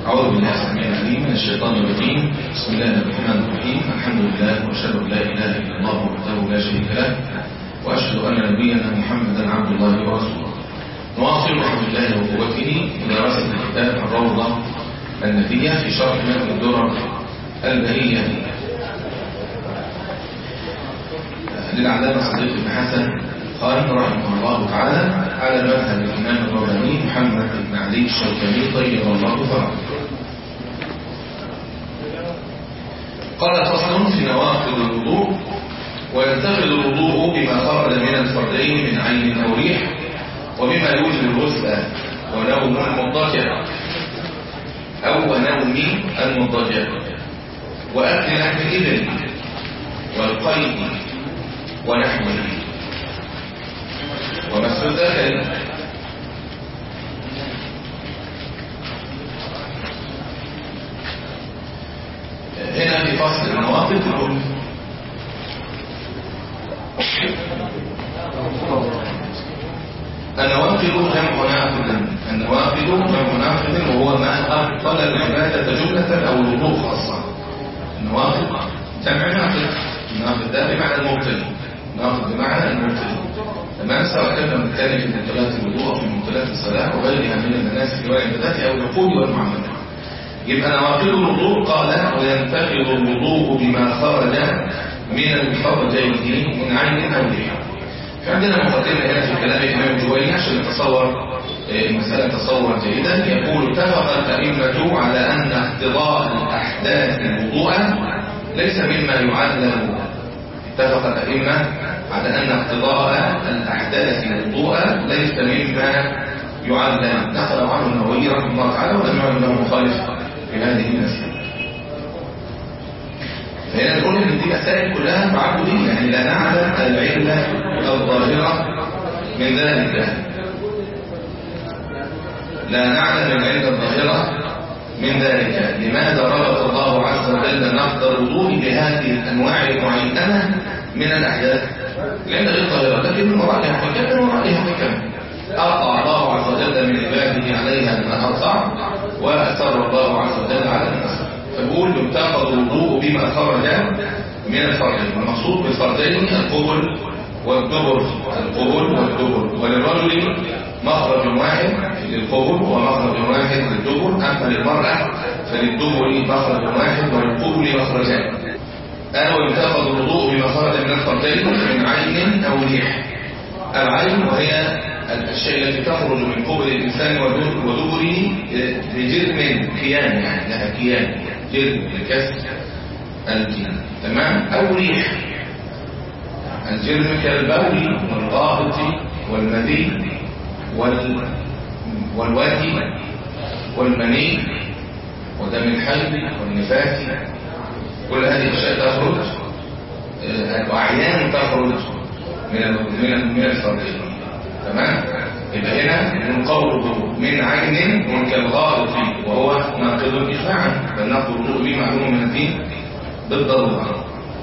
أعوذ بالله السميع العليم من الشيطان الرجيم بسم الله الرحمن الرحيم الحمد لله وأشهد أن لا إله إلا الله وحده لا شريك له وأشهد أن نبينا محمدا عبد الله ورسوله نواصل بحمد الله وقوته دراسة كتاب الروضة النبية في شرح متن الدرر البهية للعلامة صديق بن حسن قال رحمه الله تعالى على مذهب الإمام الرباني محمد بن علي الشوكاني طيب الله ثراه قال فصل في نواقض الوضوء وينتقد الوضوء بما خرج من الفردين من عين أو ريح وبما يوجب الغسل ونوم المضطجع أو ونوم المضطجع وأكل لحم الإبل والقيد ونحوه ومس الذكر هنا في فصل النواقض تقول النواقض جمع ناقض النواقض جمع ناقض وهو ما أبطل العبادة جملة أو الوضوء خاصة النواقض جمع ناقض الناقض ده بمعنى المبتل ناقض بمعنى المبتل تمام سواء كان بنتكلم في مبتلات الوضوء أو في مبتلات الصلاة وغيرها من المناسك والعبادات أو العقود والمعاملات يبقى نواقض الوضوء قال وينتقض الوضوء بما خرج من الفرجين من عين أو ريح عندنا مقدمة هنا في كلام الإمام الجويني عشان نتصور المسألة تصورا جيدا يقول اتفق الأئمة على أن اقتضاء الأحداث الوضوء ليس مما يعلم اتفق الأئمة على أن اقتضاء الأحداث الوضوء ليس مما يعلم نقل عنه النووي رحمه الله تعالى ولم يعلم له مخالف في هذه المسألة فهنا نقول ان دي مسائل كلها تعبديه يعني لا نعلم العله الظاهره من ذلك لا نعلم العله الظاهره من ذلك لماذا ربط الله عز وجل نقد الوضوء بهذه الانواع المعينه من الاحداث لان غير ظاهره لكن من ورائها حكم من ورائها حكم أقطع الله عز وجل من عباده عليها ما أقطع وأسر الله عز وجل على الناس فبقول ينتقض الوضوء بما خرج من الفرجين والمقصود بالفرجين القبل والدبر القبل والدبر وللرجل مخرج واحد للقبل ومخرج واحد للدبر أما للمرأة فللدبر مخرج واحد وللقبل مخرجان قال وينتقض الوضوء بما خرج من الفرجين من عين أو ريح العين وهي الأشياء التي تخرج من قبل الإنسان ودبره بجرم كيان يعني لها كيان جرم لكسر الكيان تمام أو ريح الجرم كالبول والغائط والمذي وال والوادي والمني ودم الحيض والنفاس كل هذه الأشياء تخرج وأعيان تخرج من من من الفرجين تمام يبقى هنا من قوله من عين ومن كالغائط وهو ناقض إجماعا بل ناقض الوضوء به معلوم من الدين بالضرورة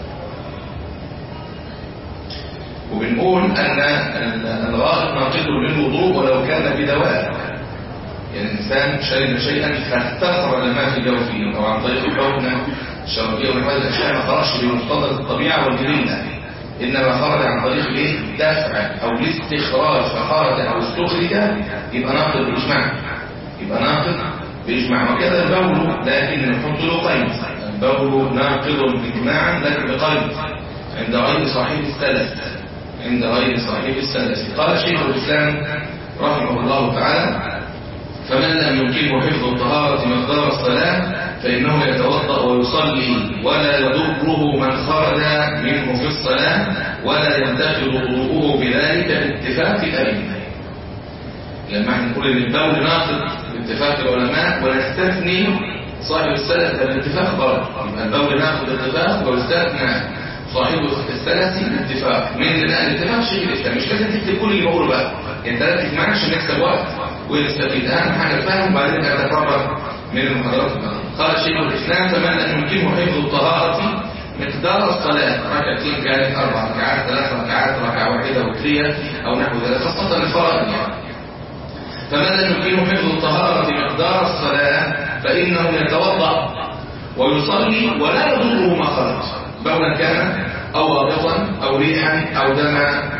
وبنقول أن الغائط ناقض للوضوء ولو كان بدواء يعني الإنسان شرب شيئا فاستخرج ما في جوفه أو عن طريق الحكمة الشرعية وهذه الأشياء ما خرجش بمقتضى الطبيعة والجريمة إنما خرج عن طريق الايه الدفع أو الاستخراج فخرج أو استخرج يبقى ناقض بإجماع يبقى ناقض بإجماع وكذا البول لكن نحط له قيد البول ناقض إجماعا لكن بقيد عند غير صاحب السلف عند غير صاحب السلف قال شيخ الإسلام رحمه الله تعالى فمن لم يمكنه حفظ الطهارة مقدار الصلاة فإنه يتوضأ ويصلي ولا يضره من خرج منه في الصلاة ولا ينتقض وضوءه بذلك باتفاق الأئمة لما احنا نقول ان البول ناقض باتفاق العلماء ونستثني صاحب السلف بالاتفاق غلط يبقى البول ناقض باتفاق ويستثنى صاحب السلف باتفاق من الاتفاق شيء الاسلام مش لازم تكتب كل اللي بقوله بقى انت لا تجمعش عشان نكسب وقت ونستفيد اهم حاجه فاهم وبعدين نتفرغ من المحاضرات قال شيخ الاسلام فمن لم يمكنه حفظ الطهاره مقدار الصلاة ركعتين كانت أربع ركعات ثلاث ركعات ركعة واحدة وترية أو نحو ذلك خاصة الفرائض يعني فمن لم يمكنه حفظ الطهارة مقدار الصلاة فإنه يتوضأ ويصلي ولا يضره ما خرج بولا كان أو غائطا أو ريحا أو دم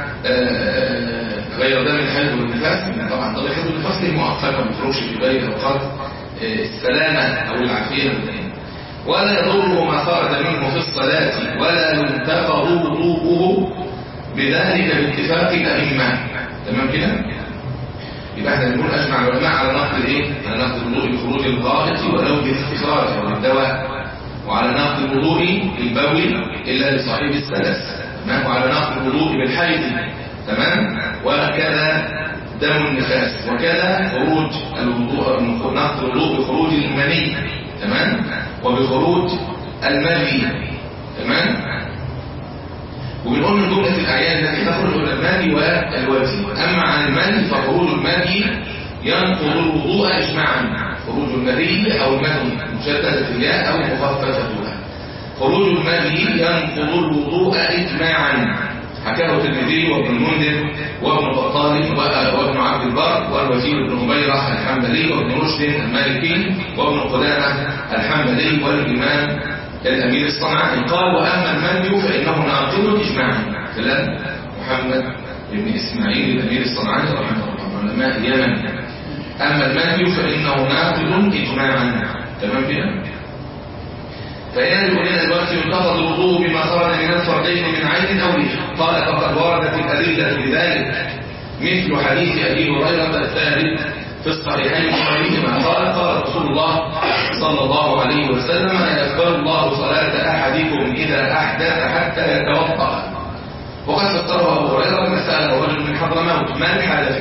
غير دم الحيض والنفاس طبعا دم الحيض والنفاس دي مؤقتة ما بتخرجش في باقي الأوقات السلامة أو العافية ولا يضره ما خرج منه في الصلاة ولا ينتقض وضوءه بذلك باتفاق الأئمة تمام كده؟ يبقى احنا بنقول اجمع العلماء على نقد الايه؟ على نقد الوضوء بخروج الغائط ولو بالاستخراج او الدواء وعلى نقد الوضوء بالبول الا لصاحب السلس تمام وعلى نقد الوضوء بالحيض تمام وكذا دم النفاس وكذا خروج الوضوء نقد الوضوء بخروج المني تمام وبخروج المذي تمام وبنقول من جملة الأعيان التي تخرج من المادي والوزن أما عن المادي فخروج المادي ينقض الوضوء إجماعا خروج المادي أو المادي مشددة الياء أو مخففة لها خروج المادي ينقض الوضوء إجماعا حكاه الترمذي وابن المنذر وابن بطال وابن عبد البر والوزير بن هبيرة الحنبلي وابن رشد المالكي وابن قدامة الحنبلي والإمام الأمير الصنعاني قال وأما المني فإنه ناقض إجماعا كلام محمد بن إسماعيل الأمير الصنعاني رحمه الله علماء اليمن أما المني فإنه ناقض إجماعا تمام كده فهنا يقول لنا دلوقتي ينتقض الوضوء بما خرج من الفردين من عين أو ريح قال فقد وردت الأدلة لذلك مثل حديث أبي هريرة الثالث في الصحيحين وغيرهما قال قال رسول الله صلى الله عليه وسلم لا يقبل الله صلاة أحدكم إذا أحدث حتى يتوضأ وقد فسره أبو هريرة لما سأله رجل من حضرموت ما الحدث؟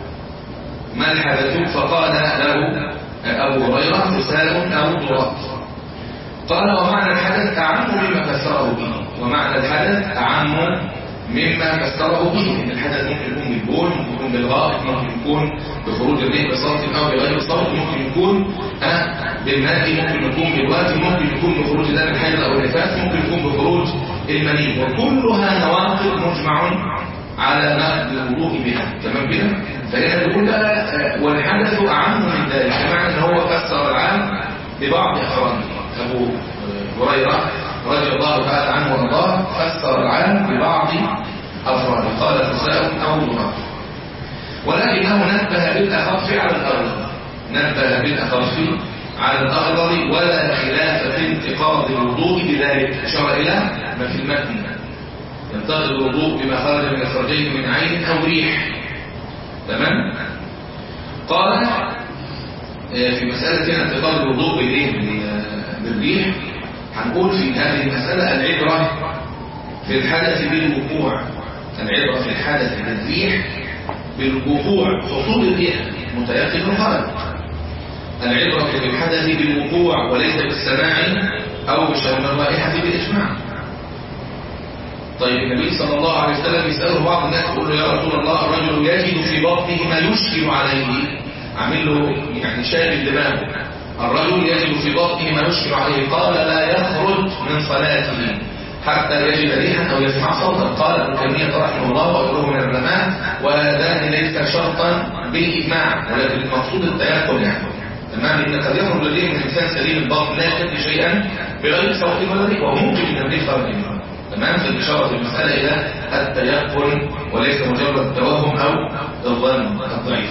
ما الحدث؟ فقال له أبو هريرة حسام أو تراب قال ومعنى الحدث أعم مما فسره به ومعنى الحدث أعم مما فسره به ان الحدث ممكن يكون بالبول ممكن يكون بالغائط ممكن يكون بخروج الريح بصوت او بغير صوت ممكن يكون آه بالماء ممكن يكون بالوقت ممكن يكون بخروج دم الحيض او النفاس ممكن يكون بخروج المني وكلها نواقض مجمع على نقد الوضوء بها تمام كده فهنا بيقول بقى والحدث اعم من ذلك بمعنى ان هو فسر العام ببعض افراده ابو هريره رضي الله تعالى عنه وارضاه فسر العام ببعض افراده قال تساؤل او ضرر ولكنه نبه بالاخف على الاغلب نبه بالاخف على الاغلب ولا خلاف في انتقاض الوضوء بذلك اشار الى ما في المتن ينتقض الوضوء بما خرج من اخرجين من عين او ريح تمام قال في مساله انتقاض الوضوء بالايه بالريح هنقول في هذه المسألة العبرة في الحدث بالوقوع العبرة في الحدث بالريح بالوقوع حصول الريح متيقن الخرج العبرة في الحدث بالوقوع وليس بالسماع أو بشم الرائحة بالإجماع طيب النبي صلى الله عليه وسلم يسأله بعض الناس يقول له يا رسول الله الرجل يجد في بطنه ما يشكل عليه عامل له يعني شاغل دماغه الرجل يجد في بطنه ما يشكل عليه قال لا يخرج من صلاته حتى يجد ريحا او يسمع صوتا قال ابن تيميه رحمه الله وغيره من العلماء وهذان ليس شرطا بالاجماع ولكن المقصود التيقن يعني تمام ان قد يخرج الريح من انسان سليم البطن لا يشتكي شيئا بغير صوت ولا ريح وممكن ان الريح خرج منه تمام في الاشاره في المساله الى التيقن وليس مجرد التوهم او الظن الضعيف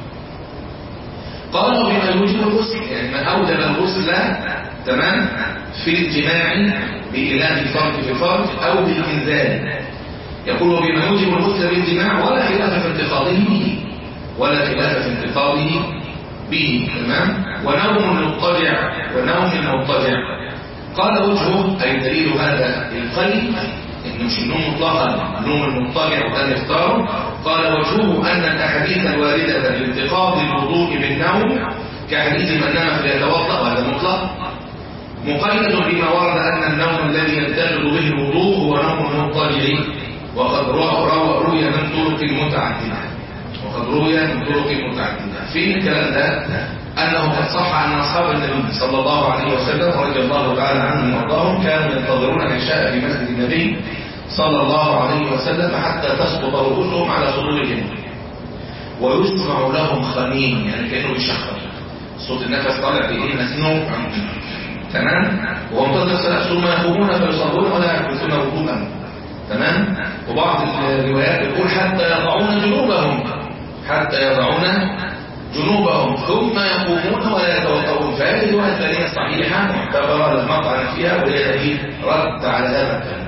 قالوا بما يوجب الغسل يعني ما أوجب الغسل تمام في الجماع بإله الفرج في الفرج أو بالإنزال يقول بما يوجب الغسل بالجماع ولا خلاف في انتقاضه به ولا خلاف في انتقاضه به تمام ونوم مضطجع ونوم مضطجع قال وجهه أي دليل هذا القيد إنه مش النوم مطلقا النوم المضطجع وده يختاره قال وجهه أن الأحاديث الواردة بانتقاض الوضوء بالنوم كحديث من نام فليتوضأ وهذا مطلق مقيد بما ورد أن النوم الذي ينتقض به الوضوء هو نوم المضطجع وقد روي من طرق متعددة وقد روي من طرق متعددة في الكلام ده أنه قد صح أن أصحاب النبي صلى الله عليه وسلم رضي الله تعالى عنهم وارضاهم كانوا ينتظرون العشاء في مسجد النبي صلى الله عليه وسلم حتى تسقط رؤوسهم على صدورهم ويسمع لهم خمين يعني كأنه بيشخر صوت النفس طالع في ايه مسنوق تمام وهو منتظر الصلاه ثم يقومون فيصلون ولا يحدثون وضوءا تمام وبعض الروايات بتقول حتى يضعون جنوبهم حتى يضعون جنوبهم ثم يقومون ولا يتوضؤون فهذه الروايه الثانيه صحيحه معتبره المطعن فيها وهي دليل رد على هذا الكلام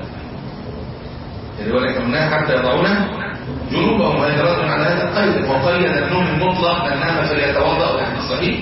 الروايه اللي قلناها حتى يضعون جنوبهم وهي رد على هذا القيد وقيد النوم المطلق من نام فليتوضا الحديث صحيح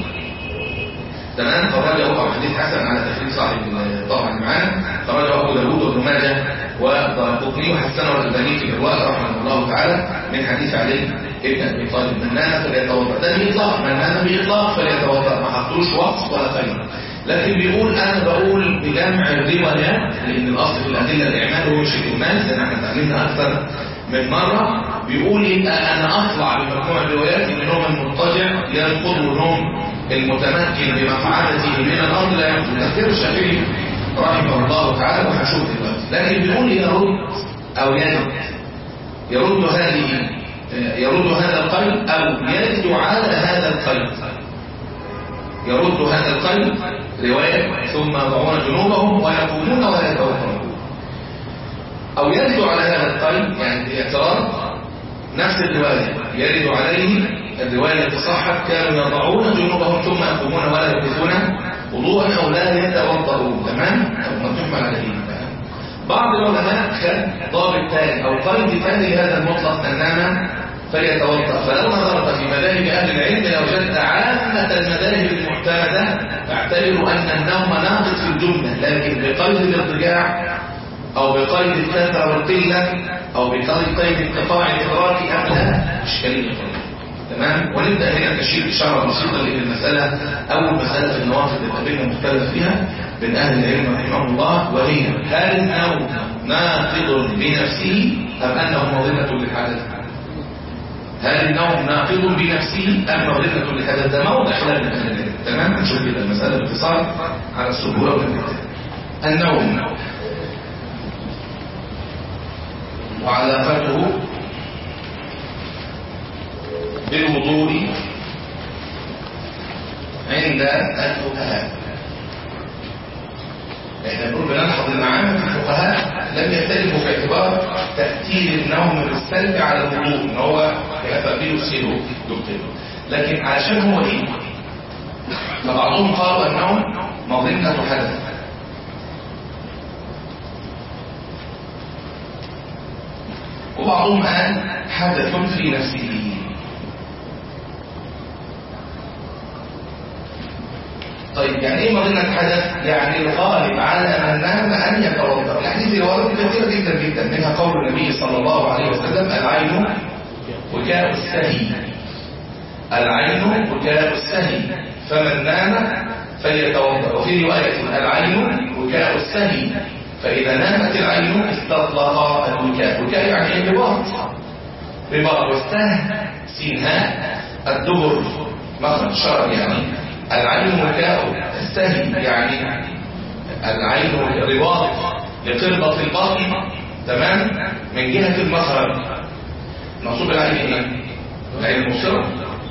تمام خرجه ابو حديث حسن على تخريج صاحب طبعا معانا خرجه ابو داوود وابن ماجه والقطني وحسنه الالباني في الروايه رحمه الله تعالى من حديث علي ابن ابي طالب من نام فليتوضا ده باطلاق من نام باطلاق فليتوضا ما حطوش وصف ولا قيد لكن بيقول انا بقول بجمع الروايات لان الاصل في الادله الاعمال هو شيء المال زي ما احنا اتعلمنا اكثر من مره بيقول يبقى انا اطلع بمجموع الروايات ان نوم المضطجع ينقض نوم المتمكن بمقعدته من الارض لا ينقض تفسير الشافعي رحمه الله تعالى وهنشوف دلوقتي لكن بيقول يرد او يرد يرد هذه يرد هذا القيد او يرد على هذا القيد يرد هذا القيد رواية ثم يضعون جنوبهم ويقومون ولا يتوضؤون أو يرد على هذا القيد يعني الاعتراض نفس الرواية يرد عليه الرواية التي صحت كانوا يضعون جنوبهم ثم يقومون ولا يحدثون وضوءا أو لا يتوضؤون تمام؟ أو ما تحمل عليه بعض العلماء خد ضابط ثاني أو قيد ثاني لهذا المطلق من نام فليتوضا فلو نظرت في مذاهب اهل العلم لوجدت عامه المذاهب المعتمده تعتبر ان النوم ناقص في الجمله لكن بقيد الارتجاع او بقيد الكثره والقله او بقيد قيد انقطاع الادراك ام لا اشكاليه تمام ونبدا هنا نشير اشاره بسيطه لان المساله اول مساله في النوافذ اللي قابلنا مختلف فيها بين اهل العلم رحمهم الله وهي هل النوم ناقض بنفسه ام انه مظنه للحدث هل النوم ناقض بنفسه ام مظنه للحدث ده موضع خلاف من اهل العلم تمام هنشوف كده المساله باختصار على السهوله والامتثال النوم وعلاقته بالوضوء عند الفقهاء احنا بنقول بنلحظ المعامل في الفقهاء لم يختلفوا في اعتبار تأثير النوم بالسلب على الوضوء ان هو يفقيه يسيره يبطله لكن علشان هو ايه فبعضهم قالوا النوم مظنة حدث وبعضهم قال حدث في نفسه طيب يعني ايه مظنة حدث؟ يعني الغالب على من نام ان يتوضا، الاحاديث الوارده كثيره جدا جدا منها قول النبي صلى الله عليه وسلم العين وكاء السهي العين وكاء السهي فمن نام فليتوضا وفي روايه العين وكاء السهي فاذا نامت العين استطلق الوكاء وكاء يعني ايه رباط رباط والسهي سينهاء الدبر مخرج شرب يعني العين وكاء السهي يعني العين رباط لقربة البطن تمام من جهة المخرج مقصود العين ايه؟ العين المبصرة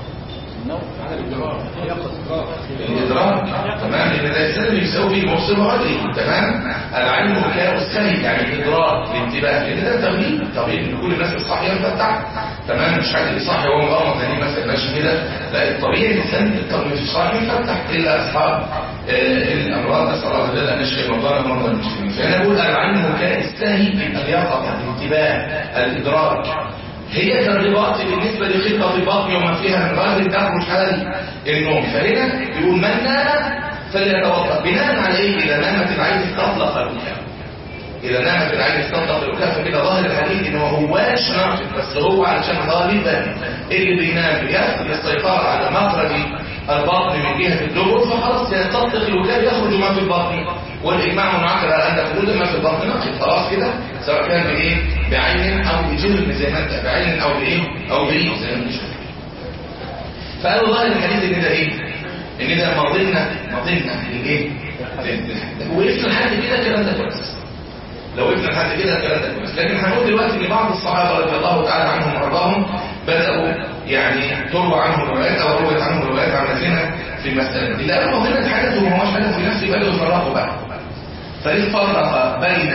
الإدراك تمام لأن ده السبب يساوي المبصر وغيره تمام العين وكاء السهي يعني الإدراك الانتباه لأن ده تغيير طبيعي ان كل الناس الصحية مفتح تمام مش حد صاحي وهو مغمض يعني مثلا ماشي كده لا الطبيعي الانسان الطبيعي مش صاحي مفتح الا اصحاب آه الامراض اسال الله عز وجل ان يشفي مرضانا مرضى المسلمين فانا بقول العين وكاء السهي اليقظه الانتباه الادراك هي كالرباط بالنسبة لخطة البطن وما فيها من غير تخرج حال النوم فهنا يقول من نام فليتوضا بناء على ايه اذا نامت العين استطلق الوكاء اذا نامت العين استطلق الوكاء فكده ظاهر الحديث ان هو هواش ناقد بس هو علشان غالبا اللي بينام بياخد السيطرة على مخرج البطن من جهة الدبر فخلاص يستطلق الوكاء يخرج ما في البطن والاجماع منعقد على ان خروج ما في البطن ناقد خلاص كده سواء كان بايه بعين او بجلد زي ما انت بعين او بايه او بريق زي ما انت شايف فقالوا ظاهر الحديث ان ده ايه ان ده مظنه مظنه للايه وقفنا لحد كده الكلام ده كويس لو وقفنا لحد كده الكلام ده كويس لكن هنقول دلوقتي ان بعض الصحابه رضي الله تعالى عنهم وارضاهم بداوا يعني تروى عنه روايات او رويت عنه روايات عن مثلنا في المسألة دي لأنه هنا الحدث وما هوش حدث في نفسه يبقى له يفرقه بقى فإذ فرق بين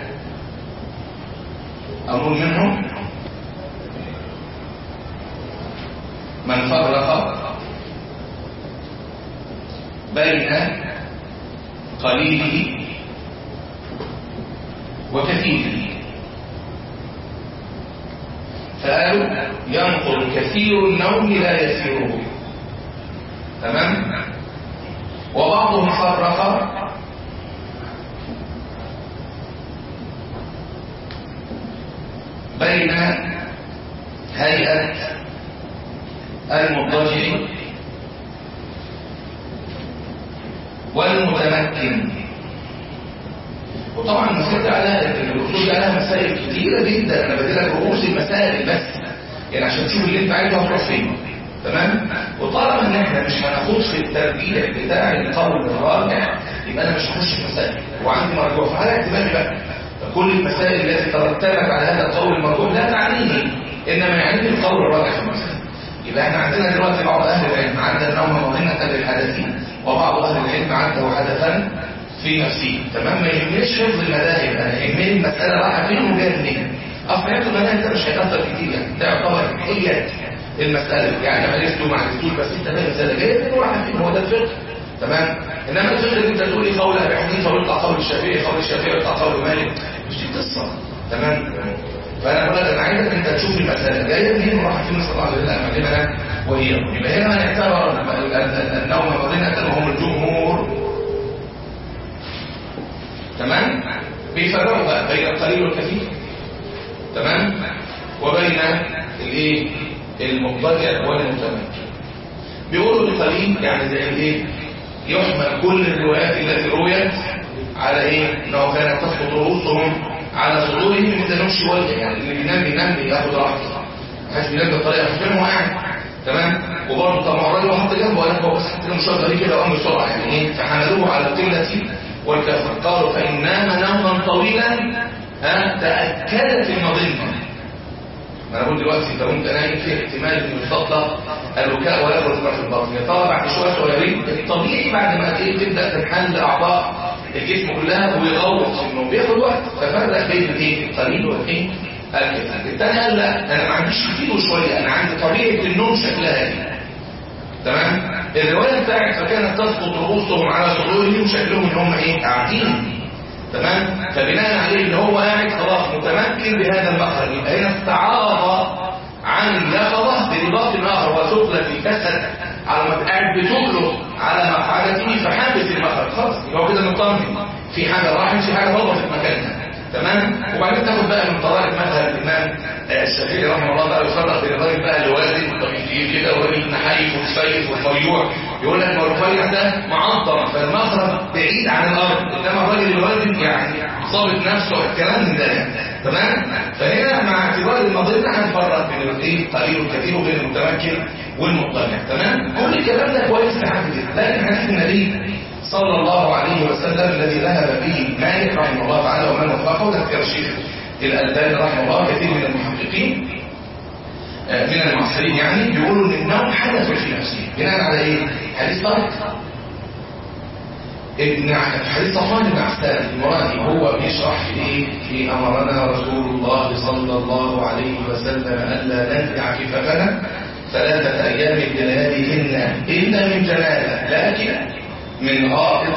أقول منهم من فرق بين قليله وكثيره فقالوا ينقل كثير النوم لا يسيره تمام وبعضهم فرق بين هيئة المضطجع والمتمكن وطبعا المسائل على الأصول عليها مسائل كتيرة جدا أنا بديلك رؤوس المسائل بس يعني عشان تشوف اللي أنت عايزه هتروح فين تمام وطالما ان احنا مش هناخد في التربيع بتاع القول الراجع يبقى انا مش هخش في مسائل وعندي مرجوع فعلى اعتمادي بقى فكل المسائل التي ترتبت على هذا القول المرجوع لا تعنيني انما يعنيني القول الراجع في المسائل يبقى احنا عندنا دلوقتي بعض اهل العلم عند النوم مظنه للحدثين وبعض اهل العلم عنده حدثا في نفسه تمام ما يهمنيش حفظ المذاهب انا يهمني المساله رايحه فين وجايه منين اصل حفظ المذاهب ده مش هيأثر كتير يعني ده يعتبر حيات المسألة يعني عرفته ما عرفتوش بس انت فاهم المسألة جاية من واحد فيهم هو ده الفقه تمام انما الفقه اللي انت تقول لي قول ابي حنيفه ويطلع قول الشافعي قول الشافعي ويطلع قول مالك مش دي قصه تمام فانا بقول لك انا عايزك انت تشوف المسألة جاية منين وراح فين صلى الله عليه وسلم معلمنا وهي يبقى هنا نعتبر النوم مظنة وهم الجمهور تمام بيفرقوا بقى بين القليل والكثير تمام وبين الايه المضطجع والمتمكن بيقولوا القليل يعني زي الايه يحمل كل الروايات التي رويت على ايه انه كانت تسقط رؤوسهم على صدورهم مثل نوم شويه يعني اللي بينام بينام بياخد راحته ما حدش بينام بالطريقه مش فاهم هو قاعد تمام وبرضه طب الراجل وحط جنبه وقال لك هو بس حط له مشوار غريب كده وقام بسرعه يعني ايه فحملوه على القله والكثره قالوا فان نام نوما طويلا ها تاكدت المظنه ما انا بقول دلوقتي انت وانت نايم في احتمال ان يتفضل البكاء ويخرج ما في البطن يا ترى بعد شويه صغيرين الطبيعي بعد ما ايه تبدا تنحل اعضاء الجسم كلها ويغوط انه بياخد وقت ففرق بين الايه القليل والايه الكثير الثاني قال لا انا ما عنديش كتير وشويه انا عندي طبيعه النوم شكلها دي تمام الروايه بتاعت فكانت تسقط رؤوسهم على صدورهم شكلهم ان هم ايه قاعدين تمام فبناء عليه ان هو قاعد خلاص متمكن بهذا المخرج يبقى هنا استعاض عن اليقظه برباط اخر وسفلة كسد على ما قاعد بتغلق على مقعدته فحابس المخرج خلاص يبقى هو كده مطمن في حاجه راحت في حاجه برضه في مكانها تمام وبعدين تاخد بقى من طرائق مذهب الامام الشافعي رحمه الله بقى يفرق بين الراجل بقى اللي وازن طبيعي كده والراجل نحيف وسيف ومريوع يقول لك ما الرفيع ده معظم فالمخرج بعيد عن الارض انما الراجل الوازن يعني ظابط نفسه الكلام من ده تمام فهنا مع اعتبار المظنه هنفرق بين الايه قليل وكثير وبين المتمكن والمطلع تمام كل الكلام ده كويس لحد كده لكن حديث النبي صلى الله عليه وسلم الذي ذهب به مالك رحمه الله تعالى ومن وفقه ذكر الشيخ الألباني رحمه الله كثير من المحققين من المعاصرين يعني بيقولوا ان النوم حدث في نفسه بناء على ايه؟ حديث طارق ابن حديث صفوان بن عسال المرادي هو بيشرح في ايه؟ في امرنا رسول الله صلى الله عليه وسلم الا ننزع كفافنا ثلاثة أيام بلياليهن إلا من جنابة لكن من غائط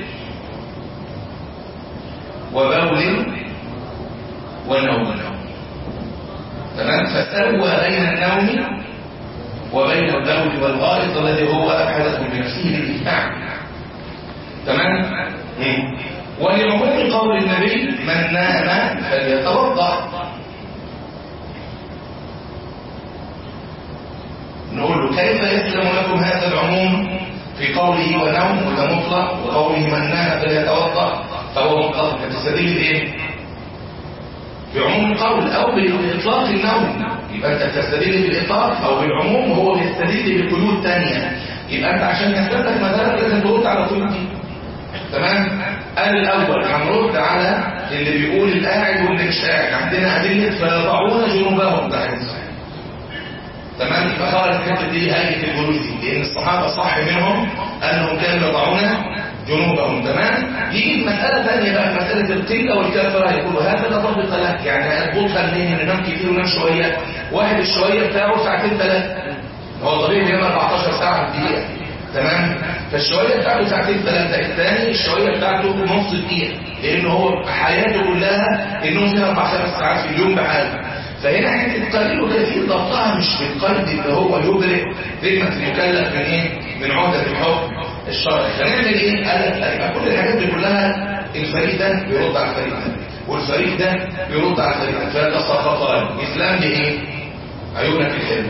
وبول ونوم تمام فسوى بين النوم وبين البول والغائط الذي هو أحدث بنفسه بالإجماع تمام ولعموم قول النبي من نام فليتوضا نقول له كيف يسلم لكم هذا العموم في قوله ونوم وده مطلق وقوله من نام فليتوضا فهو مطلق تستدل بايه بعموم القول او باطلاق النوم يبقى انت تستدل بالاطلاق او بالعموم وهو بيستدل بقيود ثانيه يبقى انت عشان يثبت لك مدارك لازم ترد على القيود دي تمام قال الاول هنرد على اللي بيقول القاعد واللي مش قاعد عندنا ادله فيضعون جنوبهم ده حديث تمام فخرج الحته دي هيئه الجلوس دي لان الصحابه صح منهم انهم كانوا يضعون جنوبهم تمام يجي مساله ثانيه بقى مساله القله والكثره يقولوا هذا لا ضبط له يعني اضبطها منين ننام كتير وننام شويه واحد الشويه بتاعه ساعتين ثلاثه هو طبيعي بينام 14 ساعه في دقيقه تمام فالشويه بتاعته ساعتين ثلاثه الثاني الشويه بتاعته نص دقيقه لان هو حياته كلها النوم فيها اربع خمس ساعات في اليوم بحاله فهنا حته قليل وكثير ضبطها مش بالقلب اللي هو يبرئ ذمه المكلف من ايه؟ من عهده الحكم الشرعي فنعمل ايه؟ قال لك يبقى كل الحاجات دي كلها الفريق ده بيرد على الفريق ده والفريق ده بيرد على الفريق ده فيتصرفان اسلام بايه؟ عيونك الحلم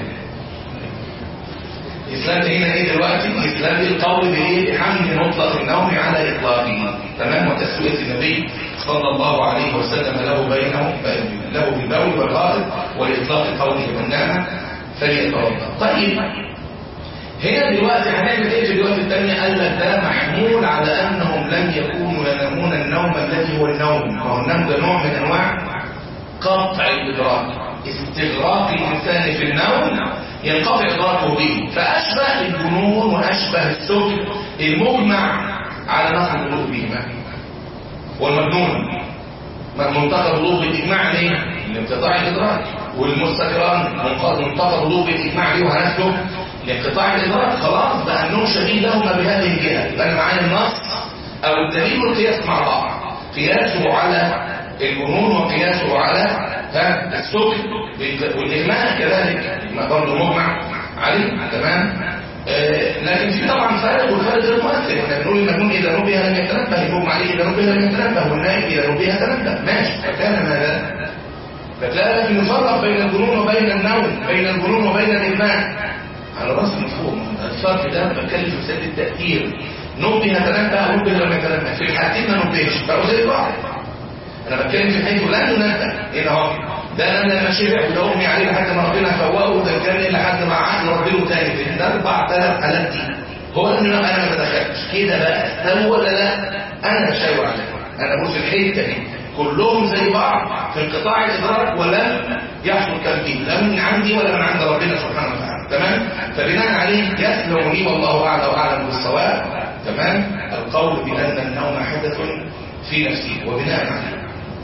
الإسلام هنا ايه دلوقتي الإسلام القول بايه بحمل مطلق النوم على إطلاقه تمام وتسوية النبي صلى الله عليه وسلم له بينه له بالبول والغائط والإطلاق قوله من نام فليتوضا طيب هنا دلوقتي هنعمل ايه في الوقت الثانية قال لك ده محمول على انهم لم يكونوا ينامون النوم الذي هو النوم وهو النوم ده نوع من انواع قطع الادراك استغراق الانسان في النوم ينقطع ادراكه به فاشبه الجنون واشبه السكر المجمع على نقل البلوغ بهما والمجنون منتقى البلوغ بالاجماع ليه؟ لانقطاع الادراك والمستكران منتقى البلوغ بالاجماع ليه وهنفسه لانقطاع الادراك خلاص بقى النوم شغيل لهما بهذه الجهه يبقى معايا النص او الدليل والقياس مع بعض قياسه على الجنون وقياسه على ها السكر والاغماء كذلك برضه مجمع عليه تمام آه لكن في طبعا فرق والفرق غير مؤثر احنا بنقول المجنون اذا نبه لم يتنبه المغمى عليه اذا نبه لم يتنبه والنائم اذا نبه تنبه ماشي فكان ماذا فتلاقي لكن نفرق بين الجنون وبين النوم بين الجنون وبين الاغماء على راس مفهوم الفرق ده بتكلم في مساله التاثير نبه تنبه ونبه لم يتنبه في الحالتين ما نبهش بقوا زي بعض انا بتكلم في حيث لا ننبه هنا اهو ده انا لما شبع وده امي عليه لحد ما ربنا فوقه وده كان لحد ما عقل ربنا تاني ده اربع ثلاث حالات دي هو ان انا ما بدخلش كده بقى استوى ولا لا انا شاور عليه انا بقول في الحته دي كلهم زي بعض في انقطاع الادراك ولا يحصل تمكين لا من عندي ولا من عند ربنا سبحانه وتعالى تمام فبناء عليه يسلم لي والله اعلى واعلم بالصواب تمام القول بان النوم حدث في نفسي وبناء عليه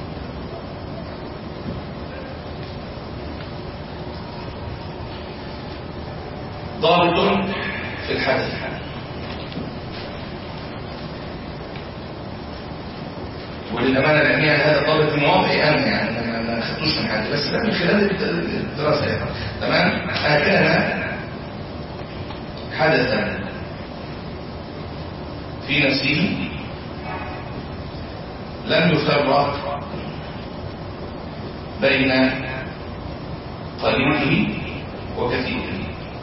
ضابط في الحدث وللأمانة العلمية هذا ضابط من وضعي أنا يعني ما أخذتوش من حد بس ده من خلال الدراسة يعني. تمام كان حدثا في نفسه لم يفرق بين قليله وكثيره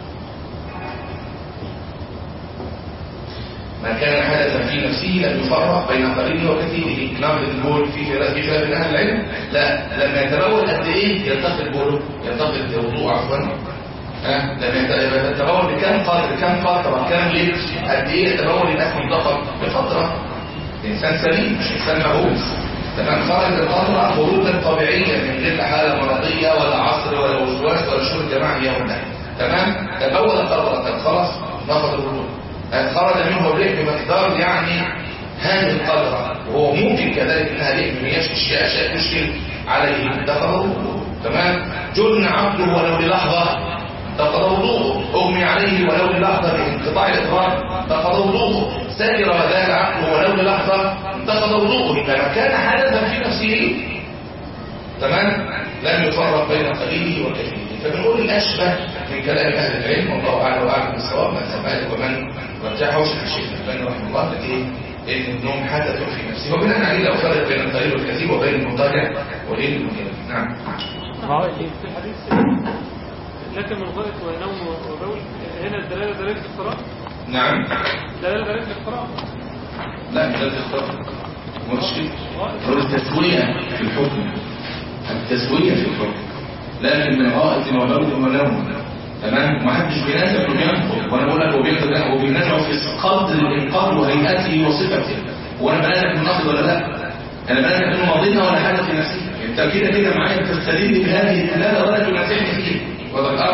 ما كان حدثا في نفسه لم يفرق بين قليله وكثيره نقد البول في خلاف في خلاف من اهل العلم لا لما يتبول قد ايه ينتقل بوله ينتقل وضوء عفوا ها لما يتبول بكم قدر كم قطره كم لتر قد ايه يتبول الناس منتقل بفتره انسان سليم مش انسان مهووس تمام خرج القطره خروجا طبيعيا من غير حاله مرضيه ولا عصر ولا وسواس ولا شرب جماعي يوم تمام تبول قطره خلاص نقض الوضوء خرج منه الريح بمقدار يعني هذه القدرة وهو ممكن كذلك انها ريح من يشكي اشياء تشكل عليه ده قدره تمام جن عبده ولو للحظة ده قدره اغمي عليه ولو للحظة بانقطاع الادراك ده قدره سكر وذال عقله ولو للحظة ده قدره لما كان حدثا في نفسه تمام لم يفرق بين قليله وكثيره فبنقول الاشبه من كلام اهل العلم والله اعلم واعلم بالصواب من مالك ومن رجحه الشيخ الألباني رحمه الله ايه ان النوم حدث في نفسه وبناء عليه لو فرق بين القليل والكثير وبين المضارع وليل المكلف نعم في الحديث لكن من غلط ونوم وبول هنا الدلاله دلاله الاختراع نعم دلاله دلاله الاختراع لا مش دلاله الاختراع مشكلة هو التسوية في الحكم التسوية في الحكم لكن من غائط وبول ونوم تمام ما حدش بينازع انه بينقض وانا بقول لك هو بينقض هو بينازع في قدر الانقاض وهيئته وصفته وانا بنازع في النقد ولا لا انا بنازع انه ماضينا ولا حاجه في نفسي انت كده كده معايا بتستدل بهذه الدلاله ولا تنازعني فيه واضح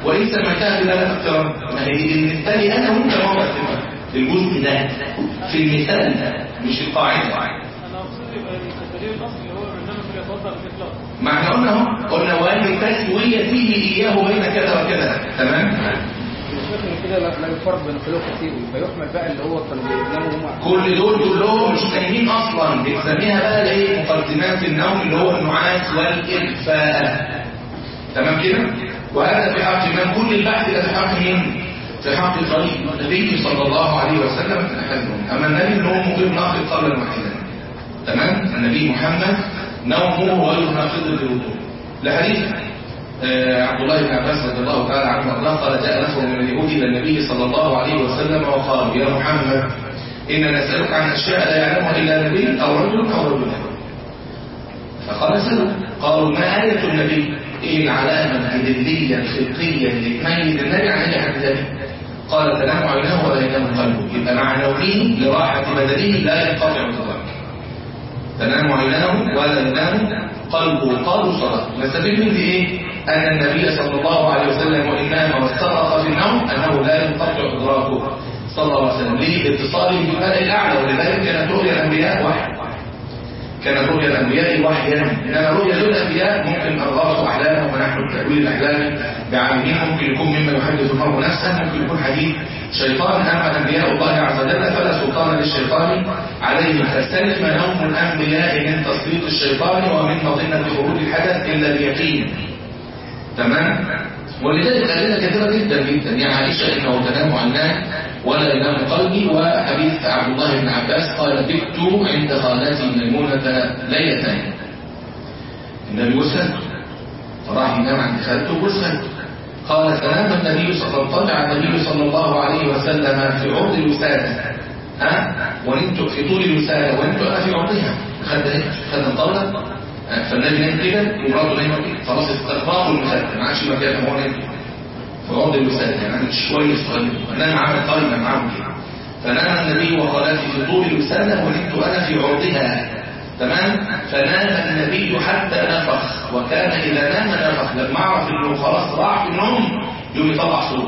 وإن سميتها دلالة اقتران ما هي بالنسبة لي أنا وأنت موضع في الجزء ده في المثال ده مش القاعدة انا اقصد يبقى التدليل الاصلي اللي هو انما فليتوضا بالاطلاق ما احنا قلنا اهو قلنا وان تسويته اياه بين كذا وكذا تمام الشيخ كده لا لا يفرق بين خلق كتير فيحمل بقى اللي هو كانوا بيناموا هم كل دول كلهم مش نايمين اصلا بنسميها بقى ايه مقدمات النوم اللي هو النعاس والاغفاء تمام كده وهذا في حق من كل البحث ده في حق مين في حق طريق النبي صلى الله عليه وسلم في الحزم اما النبي اللي هو مقيم ناقض قبل واحدا تمام النبي محمد نومه غير ناقض للوضوء لحديث آه، عبد الله بن عباس رضي الله تعالى عنه وارضاه قال جاء نفر من اليهود الى النبي صلى الله عليه وسلم وقالوا يا محمد إنا نسألك عن أشياء لا يعلمها إلا نبي أو رجل أو رجلان فقال سلوا قالوا ما آية النبي إيه العلامة الجدلية الخلقية اللي تميز النبي عن أي حد ثاني قال تنام عيناه ولا ينام قلبه يبقى مع نومه لراحة بدنه لا ينقطع الضرر تنام عيناه ولا ينام قلبه قالوا صلاة نستفيد من دي ايه ان النبي صلى الله عليه وسلم وان نام واسترق في النوم انه لا ينقطع ادراكه صلى الله عليه وسلم ليه باتصاله بالملأ الاعلى ولذلك كانت رؤيا الانبياء وحي كانت رؤيا الانبياء وحيا انما رؤيا الانبياء ممكن الغرض احلامهم ونحن تاويل الاحلام بعالمين ممكن يكون مما يحدث المرء نفسه ممكن يكون حديث شيطان اما انبياء الله عز وجل فلا سلطان للشيطان عليهم فاستلم نوم الانبياء من تسليط الشيطان ومن مظنه خروج الحدث الا بيقين تمام ولذلك أدلة كثيرة جدا جدا يا عائشة إنه تنام عيناه ولا ينام قلبي وحديث عبد الله بن عباس قال بت عند خالتي ميمونة ليلتين النبي وسلم فراح ينام عند خالته وسلم قال فنام النبي صلى الله عليه النبي صلى الله عليه وسلم في عرض الوسادة ها ونمت في طول الوسادة ونمت أنا في عرضها خد ايه خد الطاولة فالنبي نام كده ومراته نايمه كده خلاص استغرقوا المخده ما عادش مكان هو نايم في عرض الوسادة يعني شويه صغير فنام عامل قائمه معاهم كده فنام النبي وخالاتي في طول الوسادة ونمت انا في عرضها تمام فنام النبي حتى نفخ وكان اذا نام نفخ لما اعرف انه خلاص راح في النوم يقوم يطلع صوت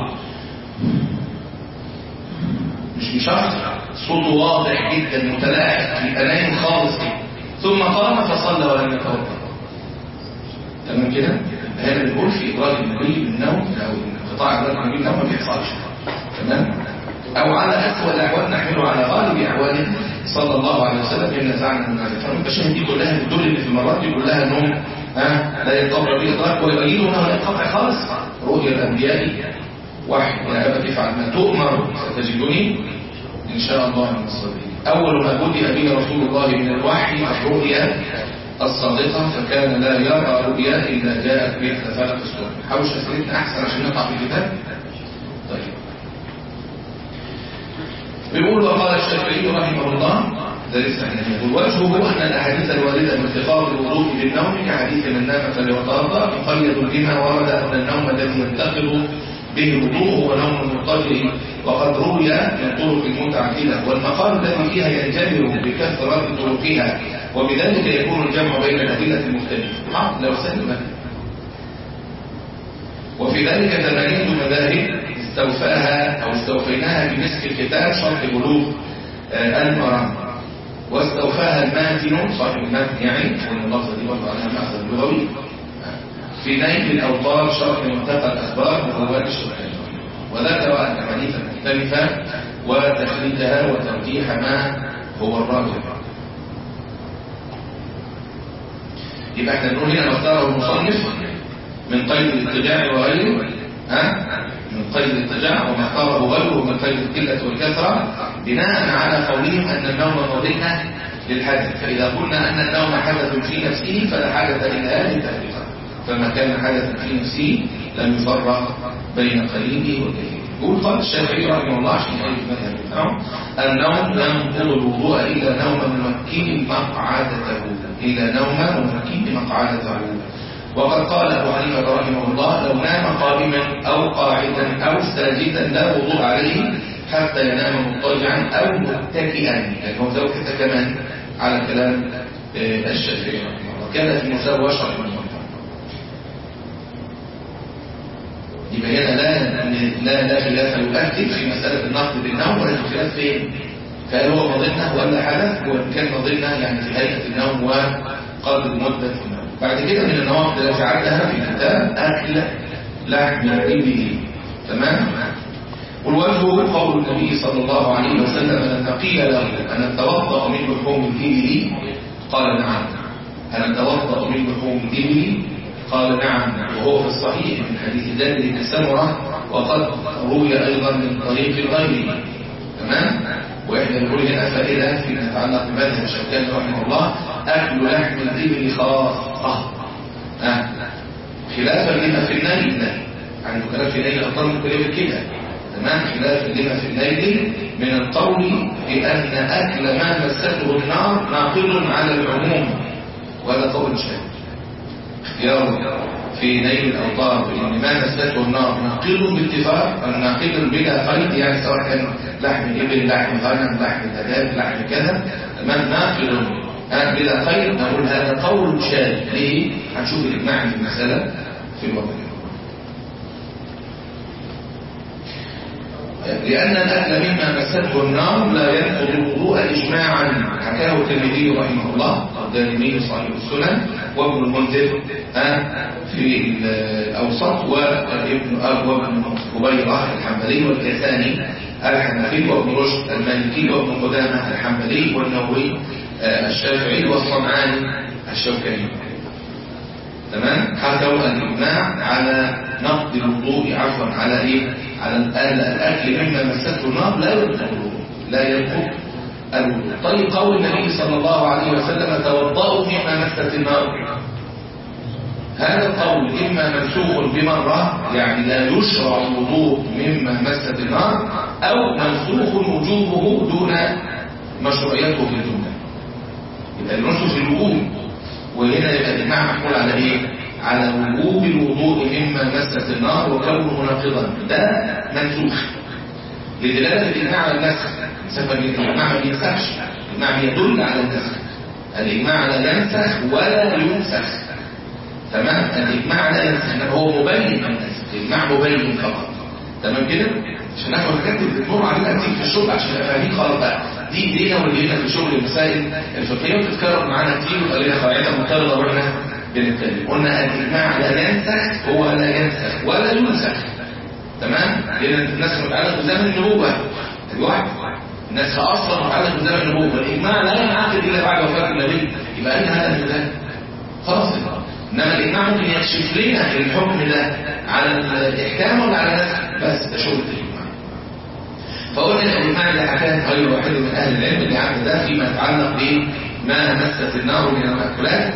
مش مشخص صوته واضح جدا متلاعب يبقى نايم خالص كده ثم قام فصلى ولم يتوضا تمام كده هنا بنقول في ادراك النبي بالنوم او انقطاع ادراك النبي بالنوم ما بيحصلش تمام او على اسوء الاحوال نحمله على غالب احواله صلى الله عليه وسلم ان نزعنا من هذا فالمشاهد دي كلها الدول اللي في المرات دي كلها انهم ها لا ينقطع بادراك ويؤيده انه لا ينقطع خالص رؤيا الانبياء وحي يا ابت افعل ما تؤمر ستجدني ان شاء الله من الصابرين أول ما بدأ به رسول الله من الوحي الرؤيا الصادقة فكان لا يرى رؤيا إلا جاءت به فلك الصور حاول أسئلتنا أحسن عشان نقع في الكتاب طيب بيقول وقال الشافعي رحمه الله ده لسه احنا بنقول وجهه أن الأحاديث الواردة من اتخاذ الوضوء بالنوم كحديث من نام فليتوضأ مقيد بما ورد أن النوم الذي ينتقل به الوضوء هو نوم المضطجع وقد روي من طرق متعددة والمقال الذي فيها ينجبر بكثرة طرقها وبذلك يكون الجمع بين الأدلة المختلفة حق لو سلم وفي ذلك ثمانية مذاهب استوفاها أو استوفيناها بمسك الكتاب شرح بلوغ المرام واستوفاها الماتن صاحب الماتن يعني والملفظة دي برضه عنها مأخذ لغوي في نيل الأوطار شرح منتقى الأخبار ورواد الشرحين وذكر أن الحديث مختلفة وتخريجها وترجيح ما هو الراجح يبقى احنا نقول هنا مختاره المصنف من قيد الاتجاع وغيره ها من قيد الاتجاع وما اختاره غيره من قيد القلة والكثرة بناء على قولهم أن النوم مضيئة للحدث فإذا قلنا أن النوم حدث في نفسه فلا حاجة إلى لتهديده فما كان حدثا في نفسه لم يفرق بين قريبه وكثيره يقول قال الشافعي رحمه الله عشان يعرف المذهب بتاعه النوم لا ينقض الوضوء الا نوم ممكن مقعدته الا نوم ممكن مقعدته وقد قال ابو حنيفه رحمه الله لو نام قائما او قاعدا او ساجدا لا وضوء عليه حتى ينام مضطجعا او متكئا يعني هو زوجة كمان على كلام الشافعي رحمه الله كان في مساواه شرعا يبقى هنا لا لا لا خلاف يؤكد في مسألة النقد بالنوم ولا خلاف فين فهل هو مضنه ولا حدث هو إن كان مضنه يعني في هيئة النوم وقدر مدة النوم بعد كده من النواقض التي عدها في الكتاب أكل لحم الإبل تمام والوجه قول النبي صلى الله عليه وسلم لما قيل له أن أتوضأ من لحوم الإبل قال نعم أن أتوضأ من لحوم الإبل قال نعم وهو في الصحيح من حديث دابر بن سمرة وقد روي أيضا من طريق غيره تمام وإحنا نقول هنا فائدة فيما يتعلق بمذهب الشوكاني رحمه الله أكل لحم الإبل خاصة آه. خلافا لما في النيل يعني خلاف في النيل أطلع من كلمة كده تمام خلاف لما في النيل من القول بأن أكل ما مسته النار ناقض على العموم وهذا قول شاذ اختيار في نيل الأوطار بأن ما مسته النار ناقض باتفاق الناقض بلا قيد يعني سواء كان لحم إبل لحم غنم لحم دجاج لحم كذا تمام ناقض بلا قيد نقول هذا قول شاذ ليه؟ هنشوف الإجماع في المسألة في الوضع لأن الأكل مما مسته النار لا ينقض الوضوء إجماعا حكاه الترمذي رحمه الله والدارمي صاحب السنن وابن المنذر في الأوسط وابن وابن خبيرة الحنبلي والكساني الحنفي وابن رشد المالكي وابن قدامة الحنبلي والنووي الشافعي والصنعاني الشوكاني تمام حكوا الإجماع على نقض الوضوء عفوا على إيه على الأكل مما مسته النار لا ينقض الوضوء لا ينقض الوضوء طيب قول النبي صلى الله عليه وسلم توضأوا مما مست النار هذا القول إما منسوخ بمرة يعني لا يشرع الوضوء مما مست النار أو منسوخ وجوبه دون مشروعيته في الجملة يبقى النسخ في الوجوب وهنا يبقى الإجماع محمول على إيه؟ على وجوب الوضوء مما مست النار وكونه ناقضا ده منسوخ لدلالة الإجماع على النسخ سبب الإجماع ما بينسخش الإجماع بيدل على النسخ الإجماع لا ينسخ ولا ينسخ تمام الإجماع لا ينسخ إنما هو مبين النسخ الإجماع مبين فقط تمام كده عشان ناخد الحاجات اللي بتمر علينا كتير في الشغل عشان نبقى فاهمين خلاص بقى دي ايدينا واللي في شغل المسائل الفقهيه بتتكرر معانا كتير وقال لنا قاعده مقترضه واحنا بنتكلم قلنا الاجماع لا ينسخ هو لا ينسخ ولا ينسخ تمام لان الناس متعلق بزمن النبوه الواحد الناس اصلا متعلق بزمن النبوه الاجماع لا ينعقد الا بعد وفاه النبي يبقى اين هذا من ذلك خلاص انما الاجماع ممكن يكشف لنا الحكم ده على الاحكام ولا على النسخ بس ده شغل الاجماع فقلنا الإجماع اللي حكاه غير واحد من أهل العلم اللي عمل ده فيما يتعلق بما مست النار من المأكولات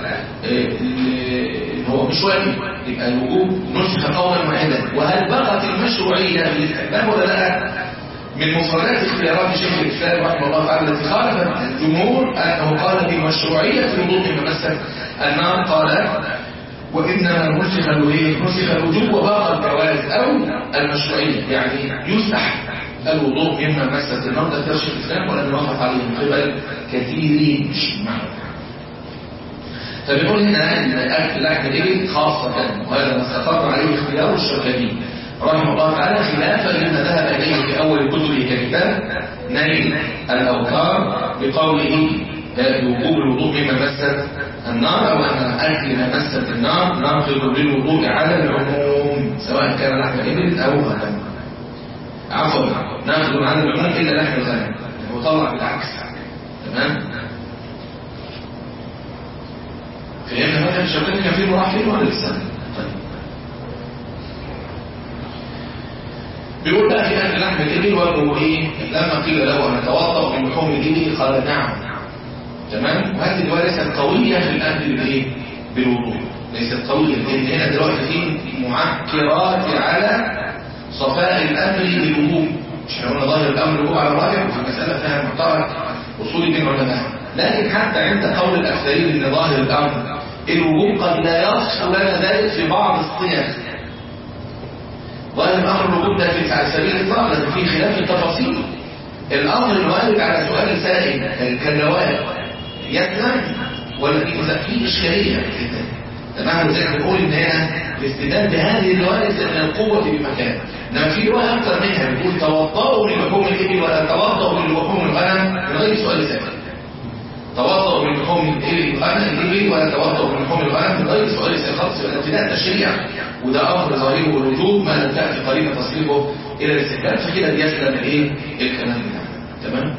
هو مش واجب يبقى الوجوب نسخ قولا واحدا وهل بقت المشروعية بالاستحباب ولا لا؟ من مفردات اختيارات شيخ الإسلام رحمه الله تعالى التي خالف الجمهور أنه قال بمشروعية الوضوء مما مست النار قال وإنما نسخ نسخ الوجوب وباقى الجواز أو المشروعية يعني يسمح الوضوء مما مست النار ده كرش الإسلام ولم يوافق عليه من قبل كثيرين مش معه فبنقول هنا ان اكل لحم الابل خاصة وهذا ما استقر عليه اختيار الشركاني رحمه الله تعالى خلافا لما ذهب اليه في اول كتبه ككتاب نيل الاوتار بقوله وجوب الوضوء مما مست النار او ان اكل ما مست النار ناقض بالوضوء على العموم سواء كان لحم الابل او غنم عفوا ناخذ عن العموم الا لحم الغنم هو طلع بالعكس تمام فهمنا مثلا الشوكاني كان فيه مراحل ولا لسه طيب بيقول بقى في اكل لحم الابل وهو ايه لما قيل له ان اتوضا من لحوم الابل قال نعم تمام وهذه الروايه ليست قويه في الاكل بالايه بالوضوء ليست قويه لان هنا دلوقتي في معكرات على صفاء الامر بالوضوء مش احنا قلنا ظاهر الامر الوضوء على الراجح وفي المساله فيها معترض اصولي بين العلماء لكن حتى عند قول الاكثرين ان ظاهر الامر الوجوب قد لا يصح لنا ذلك في بعض الصيغ ظاهر الامر الوجوب ده في على سبيل الاطلاق لكن في خلاف التفاصيل الامر الوارد على سؤال سائل كالجواب يسلم ولا في في اشكاليه جدا تمام وزي ما بنقول ان هي الاستدلال بهذه الروايه من القوه بمكان انما في روايه اكثر منها بتقول توضؤوا للحوم الابل ولا توضؤوا للحوم الغنم من غير سؤال سابق توضؤوا من لحوم الابل الغنم الابل ولا توضؤوا من لحوم الغنم من غير سؤال سابق خالص يبقى ابتداء تشريع وده امر ظاهره الوجوب ما لم تاتي قرينه تصريفه الى الاستدلال فكده بيسلم الايه الكلام بتاعنا تمام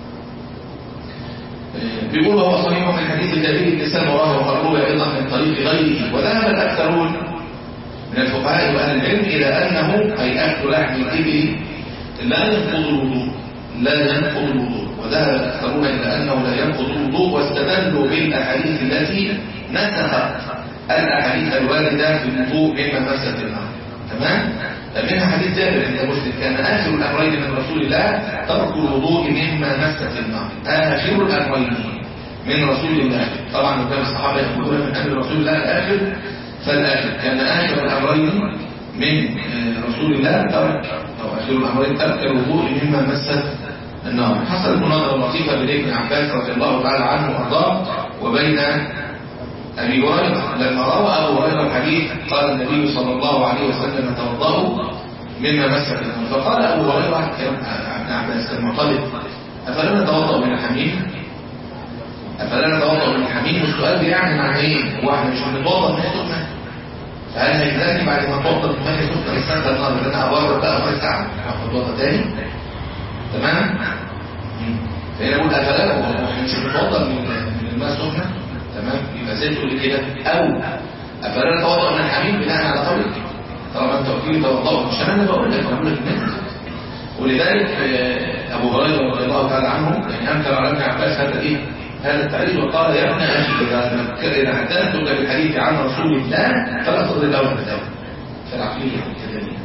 بيقول هو صحيح من حديث النبي اللسان وراه وقربه ايضا من طريق غيره وذهب الاكثرون من الفقهاء واهل العلم الى انه اي اكل لحم الابل لا ينقض الوضوء لا ينقض الوضوء وذهب الاكثرون الى انه لا ينقض الوضوء واستدلوا بالاحاديث التي نسخت الاحاديث الوارده في الوضوء مما مست النار تمام منها حديث جابر عند مسلم كان اخر الامرين من رسول الله ترك الوضوء مما مست النار اخر الامرين من رسول الله طبعا وكان الصحابه يقولون من امر رسول الله الاخر فالاخر كان اخر الامرين من رسول الله ترك او اخر الامرين ترك الوضوء مما مست النار حصل مناظره لطيفه بين ابن عباس رضي الله تعالى عنه وارضاه وبين أبي هريرة لما روى أبو هريرة الحديث قال النبي صلى الله عليه وسلم توضأوا مما مس النار فقال أبو هريرة ابن عباس المعترض أفلا نتوضأ من الحميم؟ أفلا نتوضأ من الحميم والسؤال بيعني معنى إيه؟ هو احنا مش هنتوضأ من سخنة فهل هيجزاني بعد ما اتوضأ من مية سخنة استنى النار اللي أنا أبرد بقى ربع ساعة أتوضأ تاني؟ تمام؟ فهنا بقول أفلا احنا مش هنتوضأ من الماء السخنة تمام يبقى زي تقول كده او افلا نتوضا من الحميم بناء على قولك طالما التوكيل توضا مش انا اللي بقول لك بقول لك الناس ولذلك ابو هريره رضي الله تعالى عنه يعني انكر على ابن عباس هذا ايه هذا التعريف وقال يا ابن اخي اذا اذا حدثتك بالحديث عن رسول الله فلا تضرب له الفتاوى فالعقليه الكلاميه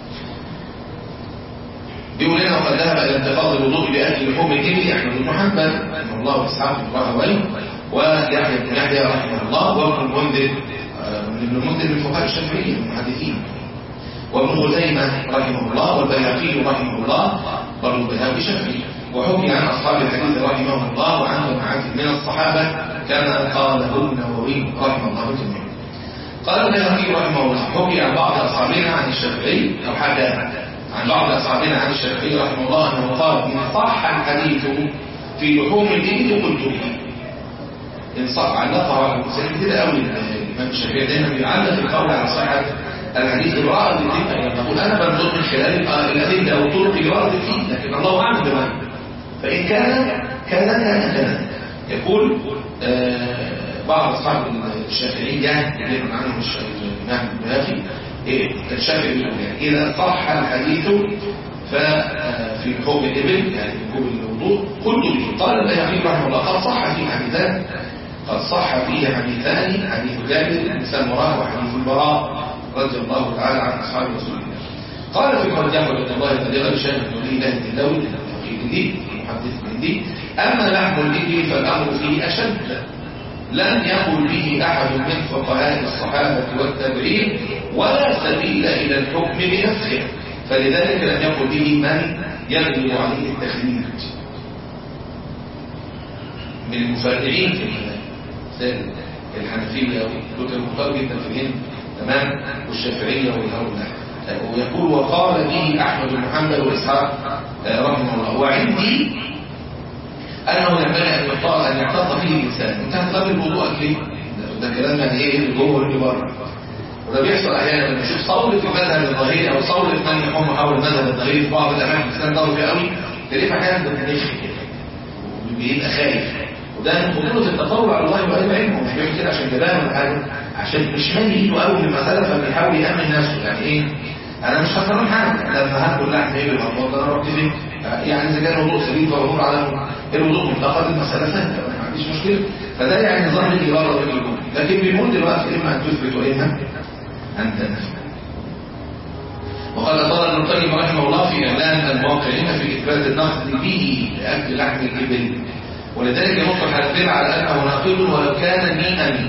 بيقول لنا وقد ذهب الى انتقاض الوضوء باكل لحوم الابل احمد بن محمد رحمه الله واسحاق بن راهوي ويحيى بن يحيى رحمه الله وابن المنذر ابن المنذر من فقهاء الشافعية المحدثين وابن خزيمة رحمه الله والبيهقي رحمه الله برضه البيهقي الشافعي وحكي عن أصحاب الحديث رحمه الله وعن جماعات من الصحابة كما قاله النووي رحمه الله جميعا قال البيهقي رحمه الله حكي عن بعض أصحابنا عن الشافعي أو حكى عن بعض أصحابنا عن الشافعي رحمه الله أنه قال إن صح الحديث في لحوم الإبل قلت به انصاف علقها على المسائل كتير قوي الامام الشافعي دايما بيعلق القول على صحه الحديث الراء الذكر يعني نقول انا بنظر من خلال الادله او الطرق اللي ورد فيه لكن الله اعلم بما فان كان كذا كان كذا يقول آه بعض اصحاب الشافعيه يعلم عنهم الامام البيهقي الشافعي بيقول يعني اذا صح الحديث ففي لحوم الابل يعني لحوم الوضوء قلت به قال البيهقي رحمه الله قد صح في حديثان قد صح فيه حديثان حديث جابر بن سمره وحديث البراء رضي الله تعالى عن اصحاب رسول الله قال في قول احمد بن الله البليغ بشان بن ولي الله الدلاوي التوحيد دي المحدث من دي اما لحم الابل فالامر فيه اشد لم يقل به احد من فقهاء الصحابه والتابعين ولا سبيل الى الحكم بنفسه فلذلك لم يقل به من يغلب عليه التخليد من المفرعين في المذاهب الحنفية ودول المختار جدا في الهند تمام والشافعية والهؤلاء ويقول وقال به أحمد بن محمد وإسحاق رحمه الله وعندي أنه ينبغي أن يحتاط أن يحتاط فيه الإنسان انتهى طلب الوضوء ليه؟ ده كلام يعني إيه اللي جوه واللي بره وده بيحصل أحيانا لما نشوف صول في المذهب الظاهري أو صول في من يحوم حول المذهب الظاهري في بعض الأماكن الإسلام دور فيها قوي تلاقيه أحيانا بتنشف كده وبيبقى خايف وده من خطوره التطور على الله وعلم علمه مش بيعمل كده عشان جبان ولا حاجه عشان مش مالي ايده قوي للمساله فبيحاول يامن نفسه يعني ايه انا مش خسران حاجه لما هاكل لحم ايه بالهبوط انا رحت فين يعني اذا كان الوضوء سليم فالامور على الوضوء متاخر المساله سهله ما عنديش مشكله فده يعني نظام الاراده والجنون لكن بيقول دلوقتي اما ان تثبت واما ان تنفي وقد قال ابن القيم رحمه الله في اعلان الموقعين في اثبات النقد به لاكل لحم الابل ولذلك ينص الحنفية على أنه ناقض ولو كان مئة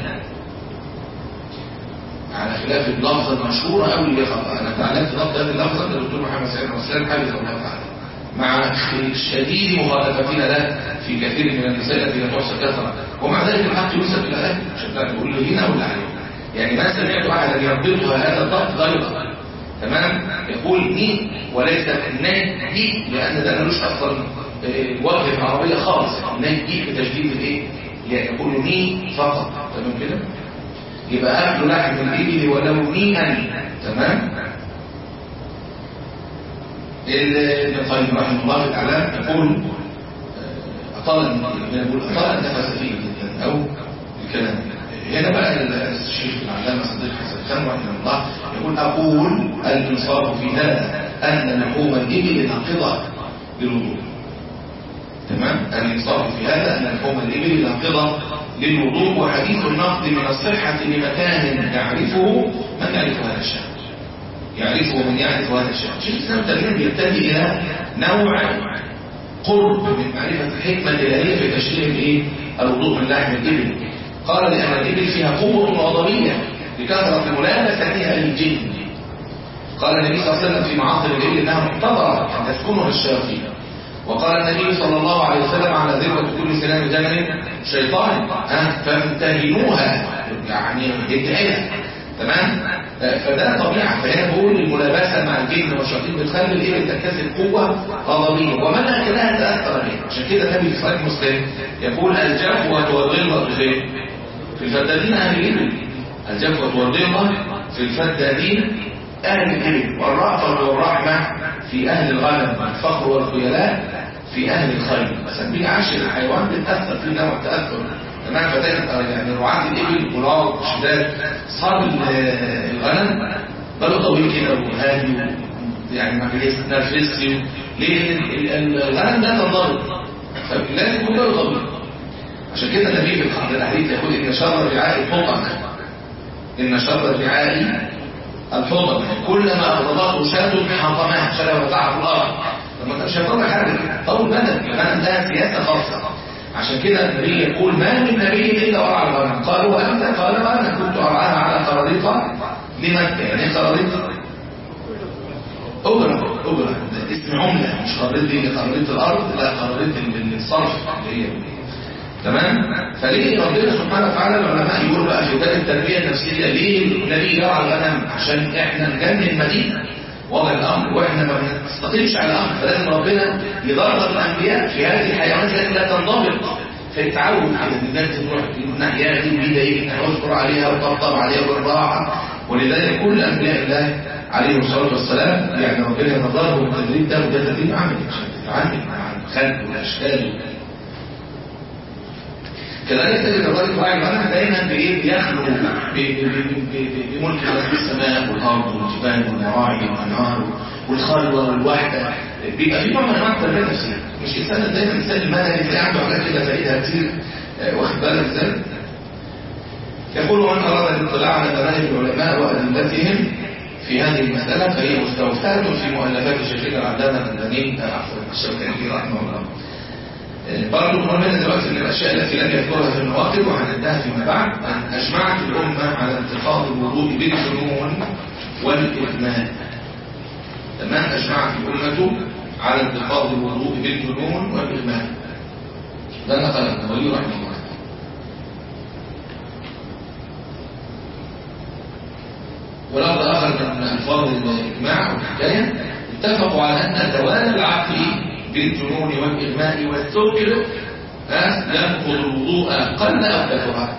على خلاف اللفظ المشهور أو اللي خطأ أنا تعلمت ضبط هذه اللفظة للدكتور محمد سعيد رسلان حفظه الله تعالى مع شديد مخالفتنا له في كثير من النساء التي لا تحصى كثرة ومع ذلك الحق يوسف إلى أهل عشان تعرف يقول له هنا ولا عليه يعني ما سمعت احدا يربطها هذا الضبط غيره تمام يقول ني وليس ني دي لان ده ملوش اصلا آه، وجه في العربيه خالص ني دي بتشديد الايه يعني يقول ني فقط تمام كده يبقى اكل لحم الابل ولو نيئا تمام ابن القيم رحمه الله في الاعلام يقول آه، اطال يقول اطال النفس فيه جدا او الكلام هنا بقى الشيخ العلامه صديق حسن خان رحمه الله يقول اقول الانصاف في هذا ان لحوم الابل ناقضه للوضوء تمام الانصاف في هذا ان لحوم الابل ناقضه للوضوء وحديث النقد من الصحه لمكان يعرفه من يعرف هذا الشيء يعرفه من يعرف هذا الشيء شيخ الاسلام تقريبا بيتجه الى نوع قرب من معرفه الحكمه الالهيه في تشريع الايه الوضوء من لحم الابل قال لان الابل فيها قوه غضبيه لكثره ملامستها للجن قال النبي صلى الله عليه وسلم في معاصر الابل انها محتضره ان تسكنها الشياطين وقال النبي صلى الله عليه وسلم على ذروه كل سلام جمل شيطان ها فامتهنوها يعني ادعيها تمام فده طبيعة فهنا بقول الملابسة مع الجن والشياطين بتخلي الإبل تكتسب قوة غضبية ومن أكلها تأثر بها عشان كده النبي في صحيح مسلم يقول الجفوة والغلظة في فين؟ في الفدادين أهل الإبل الجفوة والغلظة في الفدادين أهل الإبل والرأفة والرحمة في أهل الغنم والفخر والخيلاء في أهل الخيل مثلا بيعاشر الحيوان بتأثر في نوع تأثر تمام فدايما يعني رعاة الإبل ولاد شداد أصحاب الغنم بلو طويل كده وهادي يعني ما بيتنرفزش ليه الغنم ده تنضبط فلازم يكون بلو طويل عشان كده النبي في الحديث يقول إن شر الرعاء الحطم إن شر الرعاء الحطم كلما أغضبته شاة حطمها شاة وزعها في الأرض لما مش هيطلع حاجة طول بدن الغنم ده سياسة خاصة عشان كده النبي يقول ما من نبي إلا ورعى الغنم قالوا وأنت قال وأنا كنت أرعاها على قراريطة لمكة يعني قراريطة أجرة أجرة اسم عملة مش قراريط قراريط الأرض لا قراريط الصرف اللي هي تمام فليه ربنا سبحانه وتعالى العلماء يقولوا بقى في باب التربيه النفسيه ليه النبي يرعى الغنم عشان احنا نجنن المدينه وضع الامر واحنا ما بنستقيمش على الامر فلازم ربنا يدرب الانبياء في هذه الحيوانات التي لا تنضبط فيتعود على ان الناس تروح الناحيه دي ويضايق نشكر عليها وطبطب عليها بالراحه ولذلك كل انبياء الله عليهم الصلاه والسلام يعني ربنا يتدرب التدريب ده وده تدريب عملي عشان تتعامل مع الخلق والاشكال كذلك تجد الراجل راعي الغنم دايما بايه بيخلو بملك الله في السماء والارض والجبال والمراعي والانهار والخلوه والوحده بيبقى في نوع من انواع التربيه النفسيه مش انسان دايما الانسان المدني تلاقي عنده حاجات كده فائدها كتير واخد بالك ازاي؟ يقول من اراد الاطلاع على مذاهب العلماء وادلتهم في هذه المساله فهي مستوفاه في مؤلفات شيخنا العلامه البنين عفوا الشوكاني رحمه الله برضه مهمة دلوقتي من الأشياء التي لم يذكرها في النواقض وهنبدأها فيما بعد أن أجمعت الأمة على انتقاض الوضوء بالجنون والإدمان تمام أجمعت الأمة على انتقاض الوضوء بالجنون والإدمان ده نقل النووي رحمه الله ولفظ آخر من ألفاظ الإجماع والحكاية اتفقوا على أن زوال العقل بالجنون والإغماء والسكر ينقض الوضوء قل أو كثر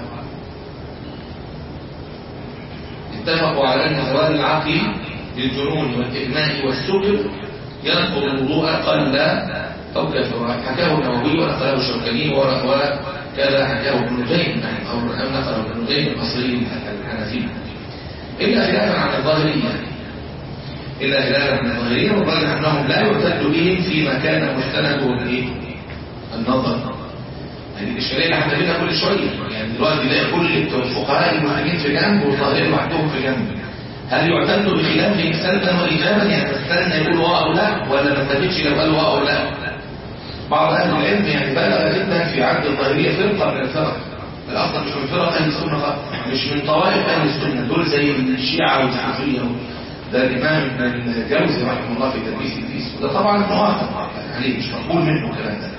اتفقوا على أن زوال العقل بالجنون والإغماء والسكر ينقض الوضوء قل أو كثر حكاه النووي ونقله الشوكاني وكذا حكاه ابن نجيم أو نقله ابن نجيم المصري الحنفي إلا خلافا عن الظاهرية إلا خلافا من الظاهرين والراجح أنهم لا يعتد بهم فيما كان مستندهم إيه؟ النظر هذه الإشكالية اللي احنا بينا كل شوية يعني دلوقتي تلاقي كل الفقهاء المسلمين في جنب والظاهرين لوحدهم في جنب هل يعتد بخلافهم سلبا وإيجابا يعني تستنى يقولوا اه أو لا ولا ما تجدش لو قالوا اه أو لا بعض أهل العلم يعني بلغ جدا في عد الظاهرية فرقة من الفرق الأصل مش من فرق أهل السنة مش من طوائف أهل السنة دول زي الشيعة والصوفية ده الإمام ابن الجوزي رحمه الله في تلبيس الفيس وده طبعا موافق عليه مش مقبول منه الكلام ده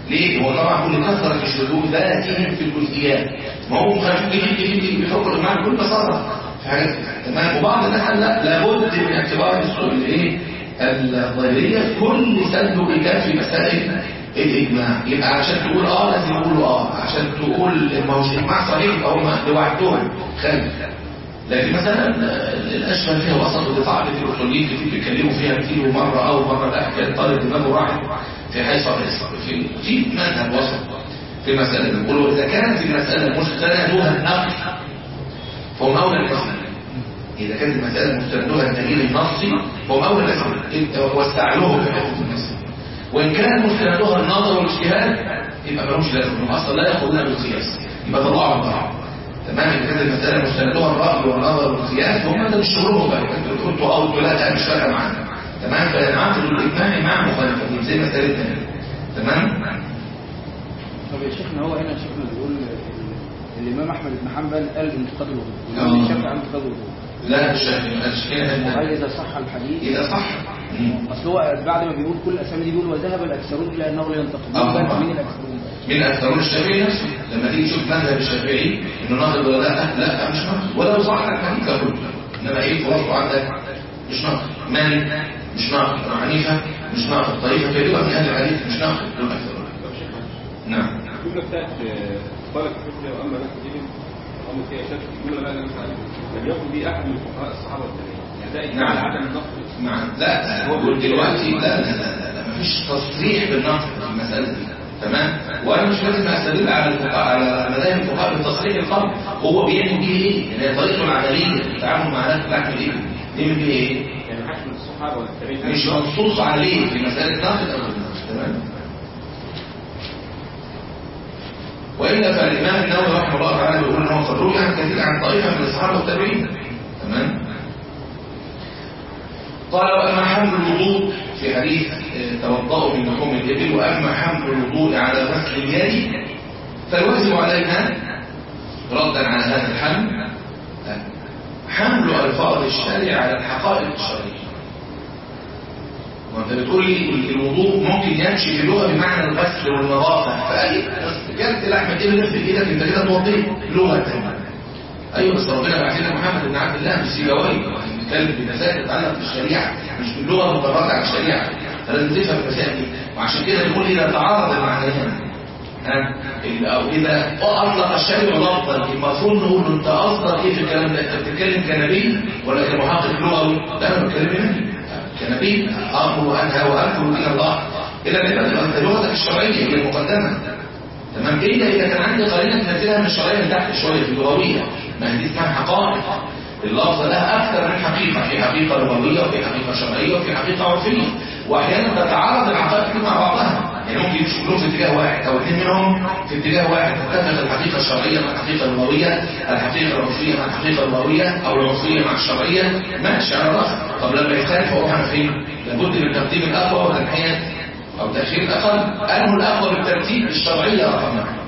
ليه؟ هو طبعا كل كثرة الشذوذ ذاتهم في الجزئيات ما هو مخالف جديد جديد جديد بيفكر المعنى بكل بساطة في حاجات تمام وبعض الناس قال لا لابد من اعتبار السؤال الايه؟ الظاهرية كل سلب وإيجاب في مسائل الإجماع يبقى عشان تقول اه لازم يقولوا اه عشان تقول ما هوش إجماع صحيح يبقى هم لوحدهم خلف لكن مثلا الاشبه فيها وسط ودي صعب في الاصوليين كتير بيتكلموا فيها كتير ومره او مره لا كان طالب دماغه راح في حيث في في مذهب وسط في مساله بيقولوا اذا كانت المساله مستندها النقل فهم اولى الاسم اذا كانت المساله مستندها الدليل النصي فهم اولى الاسم واستعلوه في حكم النص وان كان مستندها النظر والاجتهاد يبقى ملوش لازمه اصلا لا ياخذونها بالقياس يبقى طلعوا عن بعض تمام إذا كانت المسألة مستندها الرأي والنظر والقياس هم ده مش شغلهم بقى انتوا قلتوا او قلتوا لا ده مش فارقه معانا تمام فالعقد الاجماعي مع مخالفتين زي مسألتنا تمام طب يا شيخنا هو هنا شيخنا بيقول الامام احمد بن حنبل قال انتقاد الوضوء آه. والامام الشافعي عن انتقاد الوضوء لا مش مش كده وقال اذا صح الحديث إذا صح مم. اصل هو بعد ما بيقول كل الاسامي دي بيقول وذهب الاكثرون الى انه لا ينتقد آه. بقى مين الاكثرون بقى؟ من أكثرون الشافعي نفسه لما تيجي تشوف مذهب الشافعي إنه ناقض ولا لا لا مش ناقض ولو صح الحديث كله إنما إيه خلاصه عندك مش ناقض مالك مش ناقض أبو حنيفة مش ناقض طريقة كبيرة من أهل الحديث مش ناقض دول أكثرون نعم الجملة بتاعت قال في الحكم وأما نحن دين وأما فيها شك الجملة بقى اللي أنا سألت لم يكن دي أحد من فقهاء الصحابة والتابعين يعني ده إجماع نعم. على عدم النقد نعم لا هو دلوقتي لا لا لا لا, لا مفيش تصريح بالنقد في المسألة دي تمام وانا مش لازم استدل على الفقهاء على مذاهب الفقهاء بالتصريح القول هو بيعمل بيه ايه؟ يعني هي طريقته العمليه في التعامل مع ناس لحم الايه؟ بيعمل بيه ايه؟ يعني حكم الصحابة والتابعين مش منصوص عليه في مسألة نقد أو النقد تمام وإلا فالإمام النووي رحمه الله تعالى بيقول إن هو قد روي عن كثير عن طائفة من الصحابة والتابعين تمام قال وأما حمل الوضوء في حديث آه، توضأوا من لحوم الإبل وأما حمل الوضوء على غسل اليد فالواجب علينا ردا على هذا الحمل آه، حمل ألفاظ الشارع على الحقائق الشرعية وانت بتقول لي الوضوء ممكن يمشي في اللغه بمعنى الغسل والنظافه فاي جلد لحمه ابن في ايدك انت كده توضيه لغه ايوه بس ربنا بعت لنا محمد بن عبد الله مش سيبويه بنتكلم بمسائل تتعلق بالشريعه مش باللغه المتبرعه عن الشريعه فلازم تفهم المسائل دي وعشان كده نقول اذا تعارض المعنيين ها ال- او اذا اطلق الشارع لفظا المفروض نقول له انت قصدك ايه في الكلام ده انت بتتكلم كنبي ولا كمحقق لغوي لا انا بتكلم نبي كنبي امر وانهى وانكر الى الله اذا يبقى انت لغتك الشرعيه هي المقدمه تمام الا اذا كان عندي قرينه تنزلها من الشرعيه من تحت شويه في اللغويه ما هي دي اسمها حقائق اللفظه لها اكثر من حقيقه في حقيقه لغويه وفي حقيقه شرعيه وفي حقيقه عرفيه واحيانا تتعارض الحقائق دي مع بعضها يعني ممكن يمشوا كلهم في اتجاه واحد او اثنين منهم في اتجاه واحد تتفق الحقيقه الشرعيه مع الحقيقه اللغويه الحقيقه العرفيه مع الحقيقه اللغويه او العرفيه مع الشرعيه ماشي على راسك طب لما يختلفوا اروح انا فين؟ لابد من تقديم الاقوى وتنحيه او تاخير الاقل انه الاقوى بالترتيب الشرعيه رقم واحد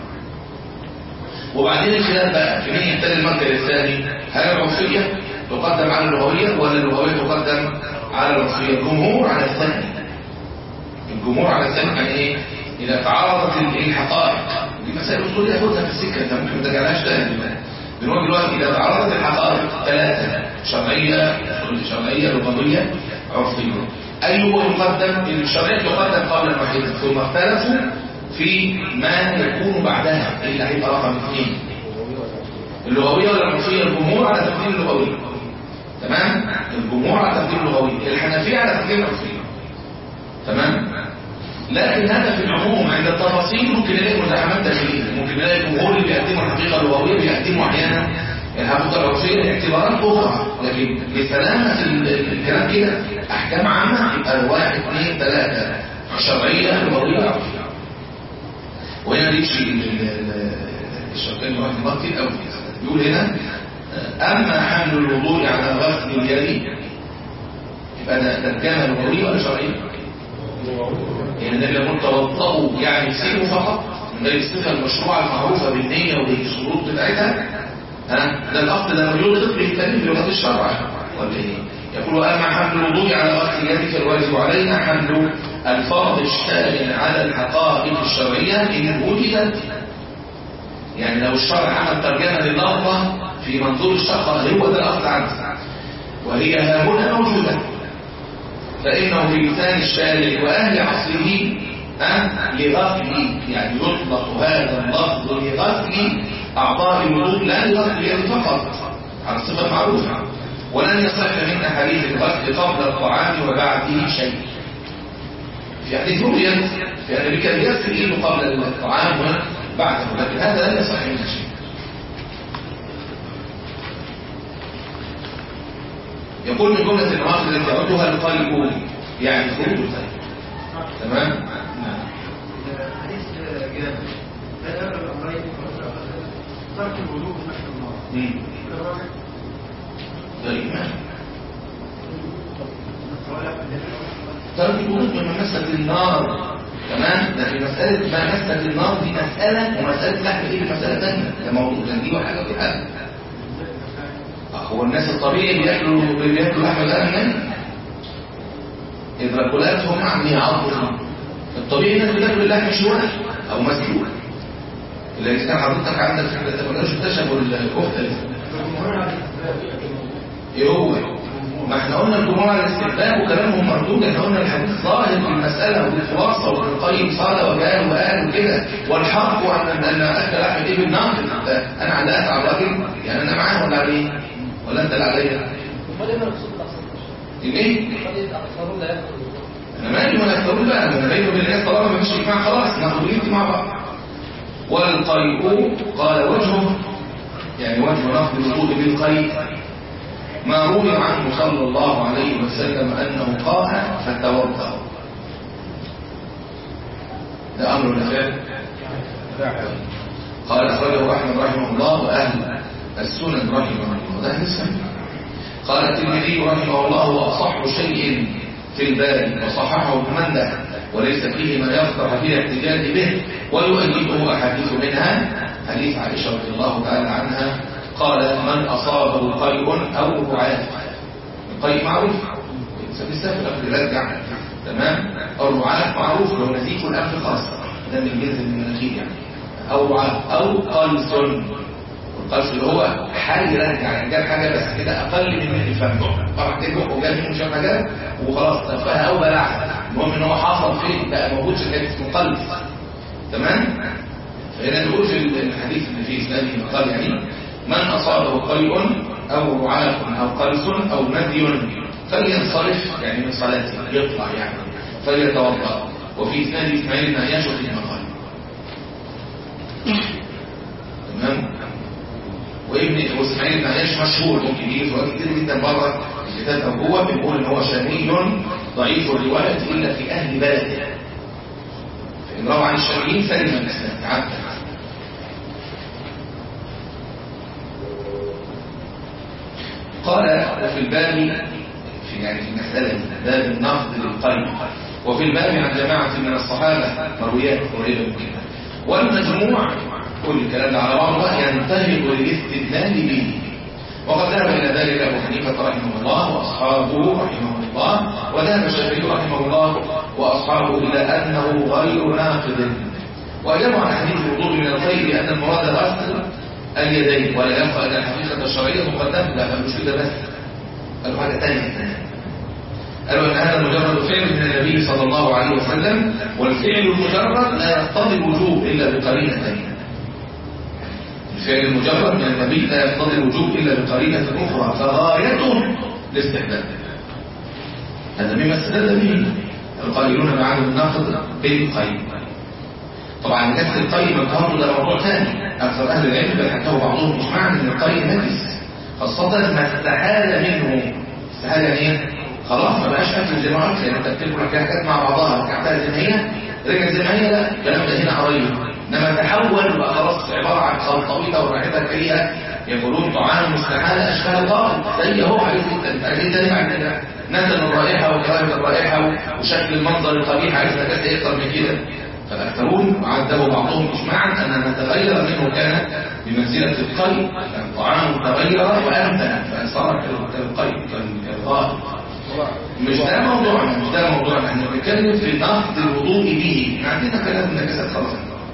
وبعدين الخلاف بقى في مين يحتل المركز الثاني هل العرفية تقدم على اللغوية ولا اللغوية تقدم على العرفية الجمهور على الثاني الجمهور على الثاني يعني ايه إذا تعارضت ال- الحقائق دي مسائل أصولية ياخدها في السكة أنت ممكن ما ترجعلهاش تاني بنقول دلوقتي إذا تعارضت الحقائق ثلاثة شرعية شرعية لغوية عرفية أيهما يقدم الشرعية تقدم قبل واحدة ثم اختلفوا في ما يكون بعدها إيه اللي هيبقى رقم اثنين اللغوية ولا العرفية الجمهور على تقديم اللغوية تمام الجمهور على تقديم اللغوية الحنفية على تقديم العرفية تمام لكن هذا في العموم عند التفاصيل ممكن نلاقي مزاحمات داخليه ممكن نلاقي الجمهور اللي بيقدموا الحقيقه اللغويه بيقدموا احيانا الحقيقه العرفيه لاعتبارات اخرى لكن لسلامه ال- الكلام كده احكام عامه يبقى واحد اثنين ثلاثه شرعيه لغويه عرفيه وهنا يمشي الشرطين واحد الله كتير قوي بيقول هنا اما حمل الوضوء على غسل اليد يبقى ده ده كان لغوي ولا شرعي؟ يعني ده بيقول توضؤوا يعني سيروا فقط من غير الصفه المشروعه المعروفه بالنيه وبالشروط بتاعتها ها ده الاصل ده يطلق به التاني في لغه الشرع ولا ايه؟ يقول اما حمل الوضوء على غسل اليد فالواجب علينا حمل الفرض الشامل على الحقائق الشرعية إن وجدت يعني لو الشرع عمل ترجمة لللفظة في منظور الشرع هو ده الأصل عنه وهي ها هنا موجودة فإنه في لسان الشارع وأهل عصره أه؟ لغسل يعني يطلق هذا اللفظ لغسل أعضاء الوضوء لا لغسل اليد فقط على صفة معروفة ولن يصح من أحاديث الغسل قبل الطعام وبعده شيء في حديث رؤيا في أن النبي كان يغسل إيده قبل الطعام وبعده لكن هذا لا يصح منه شيء يقول من جملة النواقض التي يعدها القلب يعني خروج القلب تمام؟ نعم حديث جابر لا يقبل الأمرين ترك الوضوء نحن النار مم. ده الإيمان ترك الوضوء من مسة النار تمام ده في مسألة ما مسة النار دي مسألة ومسألة لحم ايه مسألة ثانية ده موضوع ده دي وحاجة في حاجة هو الناس الطبيعي بياكلوا بياكلوا لحم الأرنب إدراكولاتهم عم يعضوا الطبيعي الناس بتاكل اللحم شوي أو مسلوق إلا إذا كان حضرتك عندك فكرة ما تشتشبوا الكفتة لسه ايه هو ما احنا قلنا الجمهور على الاستحباب وكلامهم مردود احنا قلنا الحديث ظاهر في المسألة وبالخلاصة وابن القيم صار وقال وقال وكده والحق ان ان اكل لحم الابل ناقل انا علقت على الراجل يعني انا معاه ولا عليه ولا انت اللي عليا ليه؟ انا مالي ولا اكتبوا بقى انا بيني وبين الناس طالما مفيش اجماع خلاص ناخد ونيجي مع بعض والقيء قال وجهه يعني وجه نقد الوضوء بالقيء ما روي عنه صلى الله عليه وسلم أنه قام فتوضأ ده أمر ولا فعل قال أخرجه أحمد رحمه الله وأهل السنن رحمه الله ده حديث صحيح قال الترمذي رحمه الله وأصح شيء في الباب وصححه ابن منده وليس فيه ما يفضح في الاحتجاج به ويؤيده أحاديث منها حديث عائشة رضي الله تعالى عنها قال من أصابه قيء أو رعاة القيء معروف بالسفل الأخر يرجع تمام الرعاة معروف لو نزيف الأنف خاصة ده من جنس المناخير يعني أو رعاة أو قلس والقلس اللي هو حال يرجع يعني جاب حاجة بس كده أقل من من الفم طبعا كده وجاب منه شوية حاجات وخلاص تفاها أو بلعها المهم إن هو حصل فيه بقى موجود في كان اسمه قلس تمام فهنا نقول في الحديث اللي فيه إسناده مقال يعني من أصابه قيء أو رعاف أو قلس أو مدي فلينصرف يعني من صلاته يطلع يعني فليتوضأ وفي إسناد إسماعيل بن عياش وفي المقال تمام وابن واسماعيل بن عياش مشهور ممكن يجي سؤال كتير جدا بره الكتاب او جوه بنقول ان هو شامي ضعيف الروايه الا في اهل بلده فان روى عن الشاميين سلم الاسلام تعدى قال وفي الباب في يعني في المسألة دي، باب النقد للقلب وفي الباب عن جماعة من الصحابة مرويات قريبة من كده والمجموع كل الكلام ده على بعضه ينتهي للاستدلال به وقد ذهب إلى ذلك أبو حنيفة رحمه الله وأصحابه رحمه الله وذهب الشافعي رحمه الله وأصحابه إلى أنه غير ناقض وأجابوا عن حديث الوضوء من الخير بأن المراد غسل اليدين ولا ينفع أن الحقيقة الشرعية مقدمة لا مش كده بس قالوا حاجة ثانية قالوا أن هذا مجرد فعل من النبي صلى الله عليه وسلم والفعل المجرد لا يقتضي الوجوب إلا بقرينة ثانية الفعل المجرد من النبي لا يقتضي الوجوب إلا بقرينة أخرى فغايته الاستحباب هذا مما استدل به القائلون بعد الناقض بالقيم طبعا نفس القيم القرض ده موضوع ثاني أكثر أهل العلم بل حتى هو بعضهم مجمع أن القيم نجس خاصة ما استحال منه استحال يعني ايه؟ خلاص ما بقاش أكل زي ما قلت يعني أنت بتاكل حاجات مع بعضها ركعتها زي ما هي رجعت زي ما هي لا الكلام ده هنا قريب انما تحول وبقى خلاص عبارة عن خلطويطة وريحتها كريهة يقولون طعام مستحال أشكال الغالب زي هو عايز انت عايزين تاني بعد كده نزل الرائحة وكراهة الرائحة وشكل المنظر القبيح عايز نجاسة يكتر من كده فالأكثرون عده بعضهم إجماعا أن ما تغير منه كان بمنزلة القيء كان طعامه تغير وأمتن فصار كالقيء كالغالب مش ده موضوعنا مش ده موضوعنا احنا بنتكلم في نقد الوضوء به احنا عندنا كلام النجاسات خلاص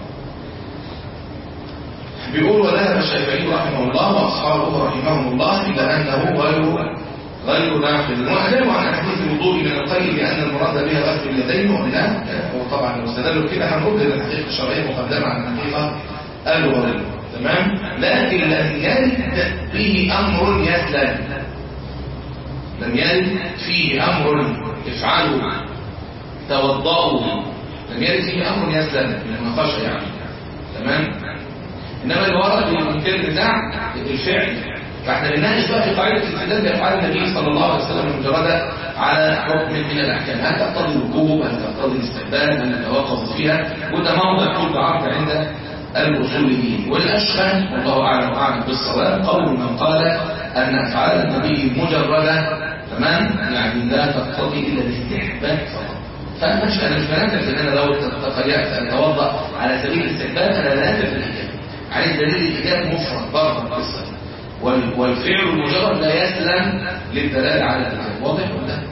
بيقول وذهب الشافعي رحمه الله واصحابه رحمهم الله الى انه غير غير ناقض واجابوا عن احاديث الوضوء من القيل بان المراد بها غسل اليدين وقلنا هو طبعا لو استدلوا كده هنرد للحقيقه الشرعيه مقدمه عن الحقيقه اللغويه تمام لكن لم يرد فيه امر يسلم لم يرد فيه امر افعلوا توضؤوا لم يرد فيه امر يسلم من النقاش يعني تمام انما اللي ورد من كلمه نزاع الفعل فاحنا بنناقش بقى في قاعده الاستدلال بافعال النبي صلى الله عليه وسلم المجرده على حكم من الاحكام هل تقتضي الوجوب هل تقتضي الاستحباب هل نتوقف فيها وده موضع كل عرض عند الاصوليين والاشهر والله اعلم واعلم بالصواب قول من قال ان افعال النبي المجرده تمام يعني لا تقتضي الا الاستحباب فقط فانا مش انا مش بنكر ان انا لو تخيلت ان اتوضا على سبيل الاستحباب انا لا ادري الاجابه عايز دليل الاجابه مفرد بره القصه وال- والفعل المجرد لا يسلم للدلاله على الاجابه واضح ولا لا؟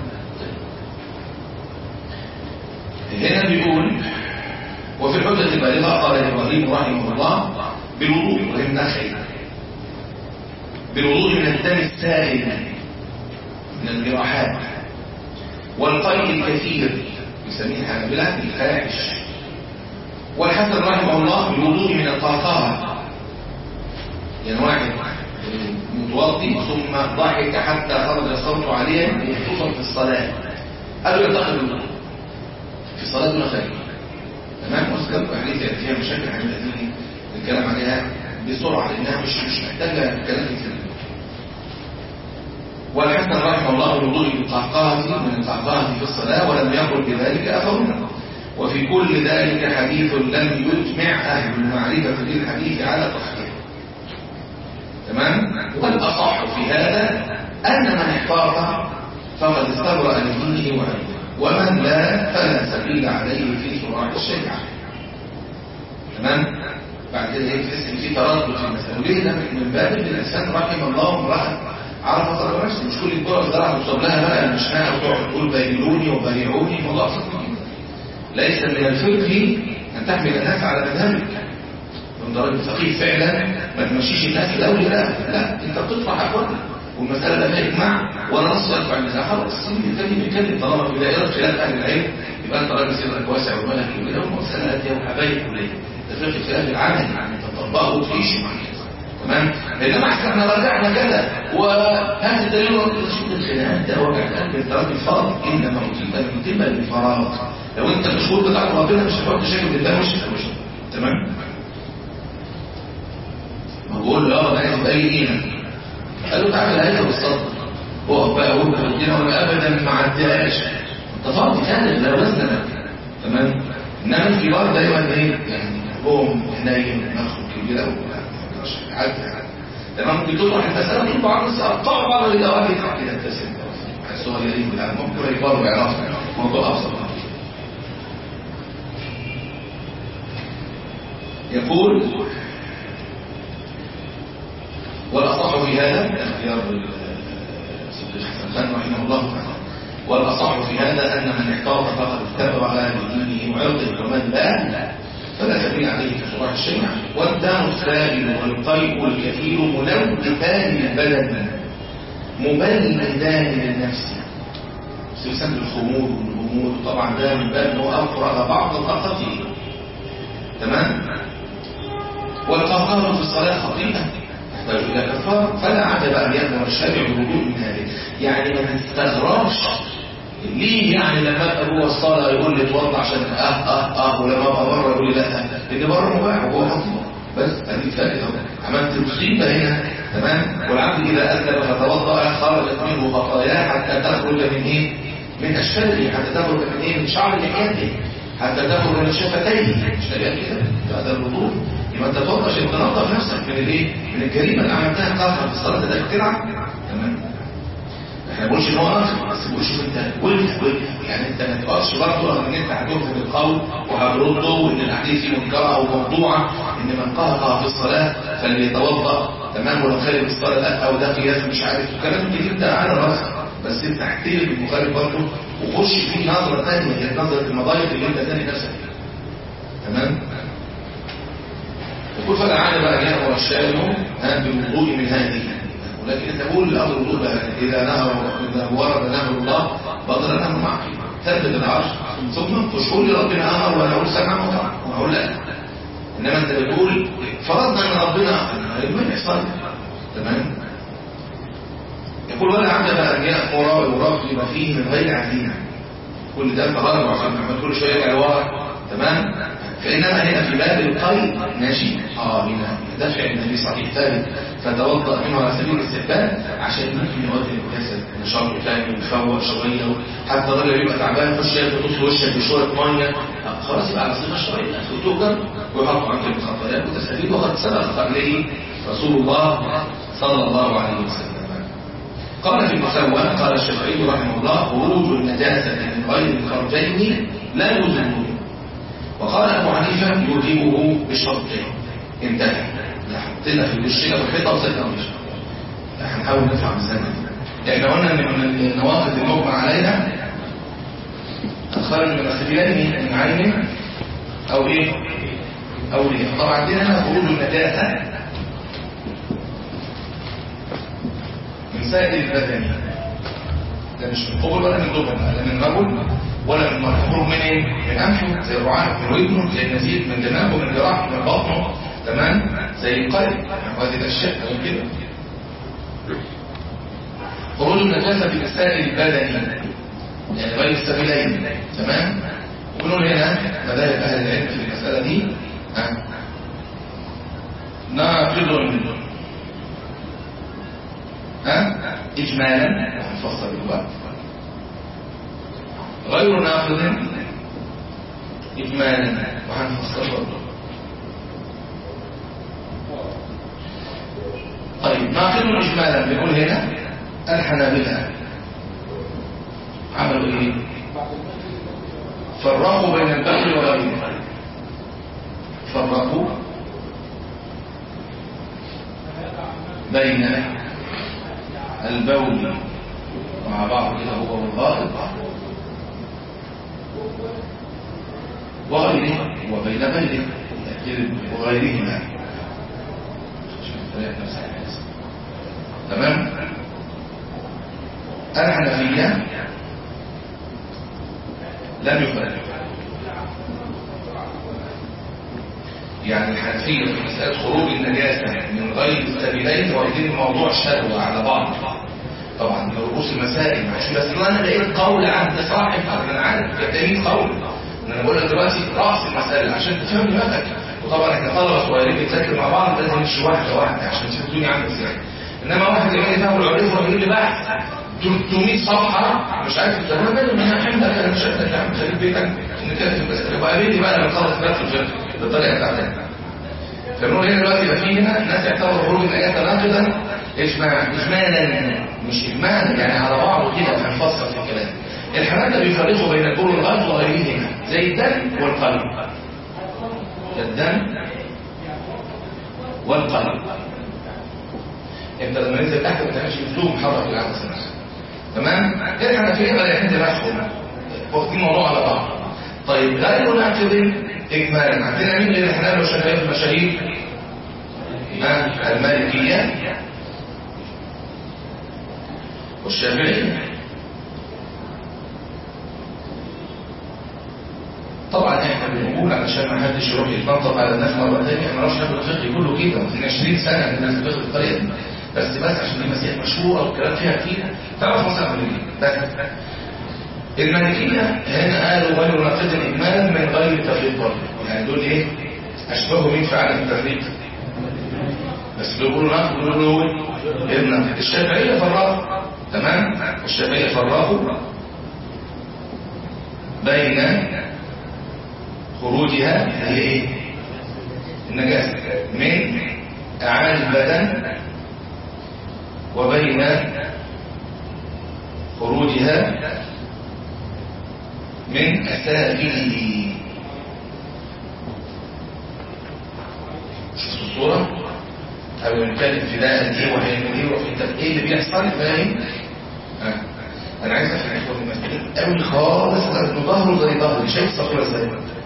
هنا بيقول وفي الحجة البالغة قال إبراهيم رحمه الله بالوضوء وهي النخل بالوضوء من الدم السائل من الجراحات والقيء الكثير يسميه الحنابلة الفاحش والحسن رحمه الله بالوضوء من القهقهة يعني واحد متوضي ثم ضحك حتى خرج الصوت عليه خصوصا في الصلاة قالوا ينتقل الوضوء في صلاة دون خير تمام وذكرت حديث يعني فيها مشاكل عن الذين نتكلم عليها بسرعة لأنها مش مش محتاجة كلام كتير والحسن رحمه الله الوضوء بالقهقهة من القهقهة في الصلاة ولم يقل بذلك أثرنا وفي كل ذلك حديث لم يجمع أهل المعرفة للحديث على تصحيحه تمام والأصح في هذا أن من احتاط فقد استبرأ لدينه وعلمه ومن لا فلا سبيل عليه في سرعة الشريعة تمام بعد كده ايه تحس ان في تردد في المسألة وليه ده من باب ان الانسان رحم الله امرأة عرف طلب نفسه مش كل الجرعة زرعة توصل لها بقى المشناء وتقعد تقول بايلوني وبايعوني موضوع أبسط من كده. ليس من الفقه ان تحمل الناس على مذهبك من درجة فقيه فعلا ما تمشيش الناس الاول لا لا انت بتطرح اقوالك والمسألة لا فيها إجماع ولا نص يدفع النزاع خلاص الثاني بيتكلم طالما في دائرة خلاف أهل العلم يبقى أنت راجل صدرك واسع ومالك كبيرة والمسألة هاتية وحبايب كلية ده في الخلاف العملي يعني تطبقه وتعيشه مع الناس تمام بينما احنا رجعنا كده وهذا الدليل شوف الخلاف ده وجع القلب انت راجل فاضي انما قتلت من تبقى بالفراغ لو انت مشغول بتاع ربنا مش هتقعد تشاكل بالله مش مش تمام ما بقول له اه انا عايز اي قيمه قال له تعالى الآية بالصدر هو بقى وانت قلتنا وانا ابدا ما عدهاش انت فاضي كامل لا وزن لك تمام انما الكبار دايما ايه يعني هم حنين مخه كبيره ومش عادي تمام ممكن تطرح المساله دي بعض الصعب بعض الاوقات يطرح كده ابتسم الصغيرين بتاع ممكن يكبروا يعرفوا موضوع ابسط يقول والأصح في هذا اختيار الصديق حسن خان رحمه الله تعالى والأصح في هذا أن من احتاط فقد اتبع بدينه وعرضه ومن لا فلا سبيل عليه في صراع الشيء والدم السائل والقيء الكثير ملوثان للبدن مبلدان للنفس سلسلة الخمول والغمول طبعا ده من باب انه أفرغ بعض طاقته تمام والقهقه في الصلاة خطيئة تحتاج إلى كفارة فلا عجب أن يأمر الشارع بالوضوء من هذه يعني ما تستغربش ليه يعني لما ابقى جوه الصلاة يقول لي اتوضى عشان اه اه اه ولما ابقى بره يقول لي لا لان بره مباح وهو خطيئة بس هذه فائدة عملت مصيبة هنا تمام والعبد إذا أذنب فتوضأ خرجت منه خطاياه حتى تخرج من إيه؟ من أشفاله حتى تخرج من إيه؟ من شعر لحيته حتى تخرج من شفتيه مش لاقيها كده هذا الوضوء يبقى انت تفضل عشان تنظف نفسك من الايه من الجريمه اللي عملتها قهر في الصلاه ده اختراع تمام احنا بنقولش ان هو ناقص بس بنقول شوف انت وقف وقف يعني انت ما تقعدش برضه رغم ان انت هتوقف بالقول وهترده وان الاحاديث دي منكره او موضوعه ان من قهقه في الصلاه فليتوضا تمام ولو خارج الصلاه لا او ده قياس مش عارف الكلام الكتير ده على راسك بس انت احترم البخاري برضه وخش فيه نظرة ثانية هي نظرة المضايق اللي انت ثاني نفسك فيها تمام يقول فلعل بقى جاء الشارع بالوضوء من هذه ولكن انت تقول الامر الوضوء بقى اذا نهر اذا ورد نهر الله بطل نهر معك ثبت العرش ثم تشكر لي ربنا امر وانا اقول سمع وطاعه واقول لا انما انت بتقول فرضنا ان ربنا ما يحصل تمام يقول ولا عجب ان يامر ويراقب فيه من غير عزيمه كل ده تغرب عشان محمد كل شويه يرجع لورا تمام فانما هنا في باب القيد ماشي اه هنا دفع النبي صحيح ثابت فتوضا منه على سبيل الاستحباب عشان ممكن يؤدي الجسد نشاط ثاني ويفوق شويه حتى الراجل يبقى تعبان يخش ياخد نص وشك بشويه ميه آه، خلاص يبقى على صيغه شرعيه وتؤجر ويحط عنك الخطايا وتستفيد وقد سبق قبله رسول الله صلى الله عليه وسلم قال في المسوى قال الشافعي رحمه الله خروج النجاسة من غير الفرجين لا يلزم وقال أبو حنيفة يجيبه بالشرطين انتهى لا حطينا في الوشية والحيطة وسيدنا وش هنحاول نفهم الزمن احنا قلنا ان من النواقض المجمع عليها أدخال من السبيلين من عين أو إيه أو إيه طبعا عندنا هنا خروج النجاسة من سائر البدن ده مش من قبل ولا من دبر لا من رجل ولا من مرة خروج من ايه؟ من انفه زي الرعاة من ودنه زي النزيف من دماغه من جراحه من بطنه تمام زي القلب وهذه الاشياء او كده خروج النجاسة في سائر البدن يعني غير السبيلين تمام ونقول هنا مذاهب اهل العلم في المسألة دي ها ناقض ها اجمالا هنفصل الوقت غير ناقض اجمالا وهنفصل برضه طيب ناقض اجمالا بنقول هنا الحنابلة عملوا ايه فرقوا بين البول وغيره فرقوا بين البول مع بعض كده هو والغائط وغيره وبين غيره وغيرهما تمام الحنفية لم يفرق يعني الحنفية في مسألة خروج النجاسة من غير السبيلين واخدين الموضوع شهوة على بعض طبعا رؤوس المسائل ماشي بس انا لقيت قول عند صاحب انا عارف كتابين قول ان انا بقول لك دلوقتي راس المسائل عشان تفهم دماغك وطبعا احنا طلبه صغيرين بنذاكر مع بعض لازم نمشي واحده واحده عشان تفهموني عامل ازاي انما واحد جاي يفهم العريف ويجيب لي بحث 300 صفحه مش عارف الكلام ده انا حمدك انا مش عارف تعمل خليك بيتك نتكلم بس يبقى قابلني بقى لما نخلص بقى في الفقه بالطريقه بتاعتنا فبنقول هنا دلوقتي يبقى في هنا ناس يعتبروا خروج الايات ناقضا اجماع اجمالا مش اجمالا يعني على بعضه كده هنفصل في الكلام الحنابلة بيفرقوا بين البول والغلط وغيرهما زي الدم والقلب الدم والقلب انت لما ننزل تحت ما تعملش اسلوب محرك العدسه تمام الحنفيه بقى يحل نفسهم واخدين الموضوع على بعض طيب غير ناقض اجمالا عندنا مين غير الحنابلة والشافعيه في المشاهير ها المالكيه والشافعيه طبعا احنا بنقول علشان ما حدش يروح يتنطط على الناس مره ثانيه احنا مش ناخد الفقه كله كده من 20 سنه الناس بتاخد الطريقه دي بس بس عشان دي مسائل مشهوره والكلام فيها كتير تعرف مثلا بس المالكيه هنا قالوا غير ناقض اجمالا من غير التفريق برضه يعني دول ايه اشبهوا مين في عالم التفريق بس دول بيقولوا ناقض دول بيقولوا ابن الشافعيه فرقوا تمام الشافعيه فرقوا بين خروجها هي ايه النجاسة من اعالي البدن وبين خروجها من اسافله شفتوا الصورة قبل ما نتكلم في ده قد ايه وهيعمل ايه وفي طب ايه اللي بيحصل فاهم آه. انا عايز افهم اخواني مسألة قوي خالص انه ظهره زي ظهري شايف الصخورة ازاي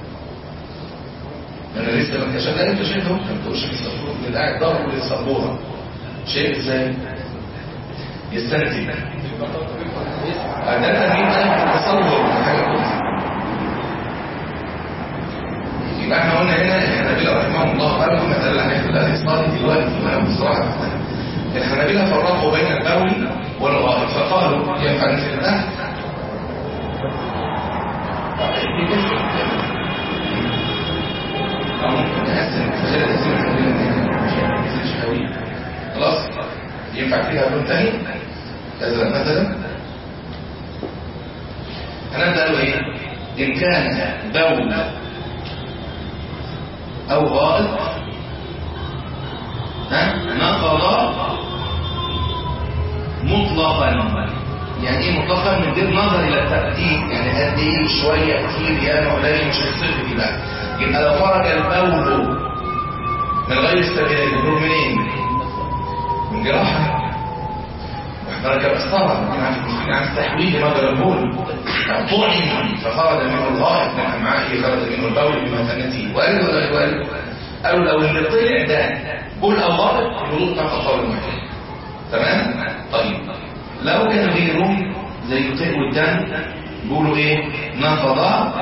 انا لسه ما اكتشفت انت شايف اهو ما تقولش في الصخورة اللي قاعد ظهره للصبورة شايف ازاي يستنتج ده تمرين انا تصور حاجه كويسه يبقى احنا قلنا هنا الحنابلة رحمهم الله قالوا المثل اللي هنحكي الاصطادي دلوقتي وانا بصراحه الحنابلة فرقوا بين البول والغائط فقالوا ينفع ننزل تحت أو ممكن نقسم تخيل تقسيم الحنابلة من هنا ما ينزلش قوي خلاص ينفع فيها لون تاني ازرق مثلا هنبدا قالوا ايه ان كان بول او غائط ها نقض مطلقا يعني ايه مطلقا من غير نظر الى الترتيب يعني قد ايه شويه كتير يا قليل مش هيصف دي بقى يبقى لو خرج البول من غير السبيل يخرج منين من جراحه خرج الاسطره من عن المسلمين عن تحويل مجرى البول طعن فخرج منه الغائط من امعائه خرج منه البول بمثانته وقال ولا يقال قالوا لو اللي طلع ده بول او غائط الوضوء نقض قول المحيط تمام طيب لو كان غيره زي الطيب والدم بيقولوا ايه نقض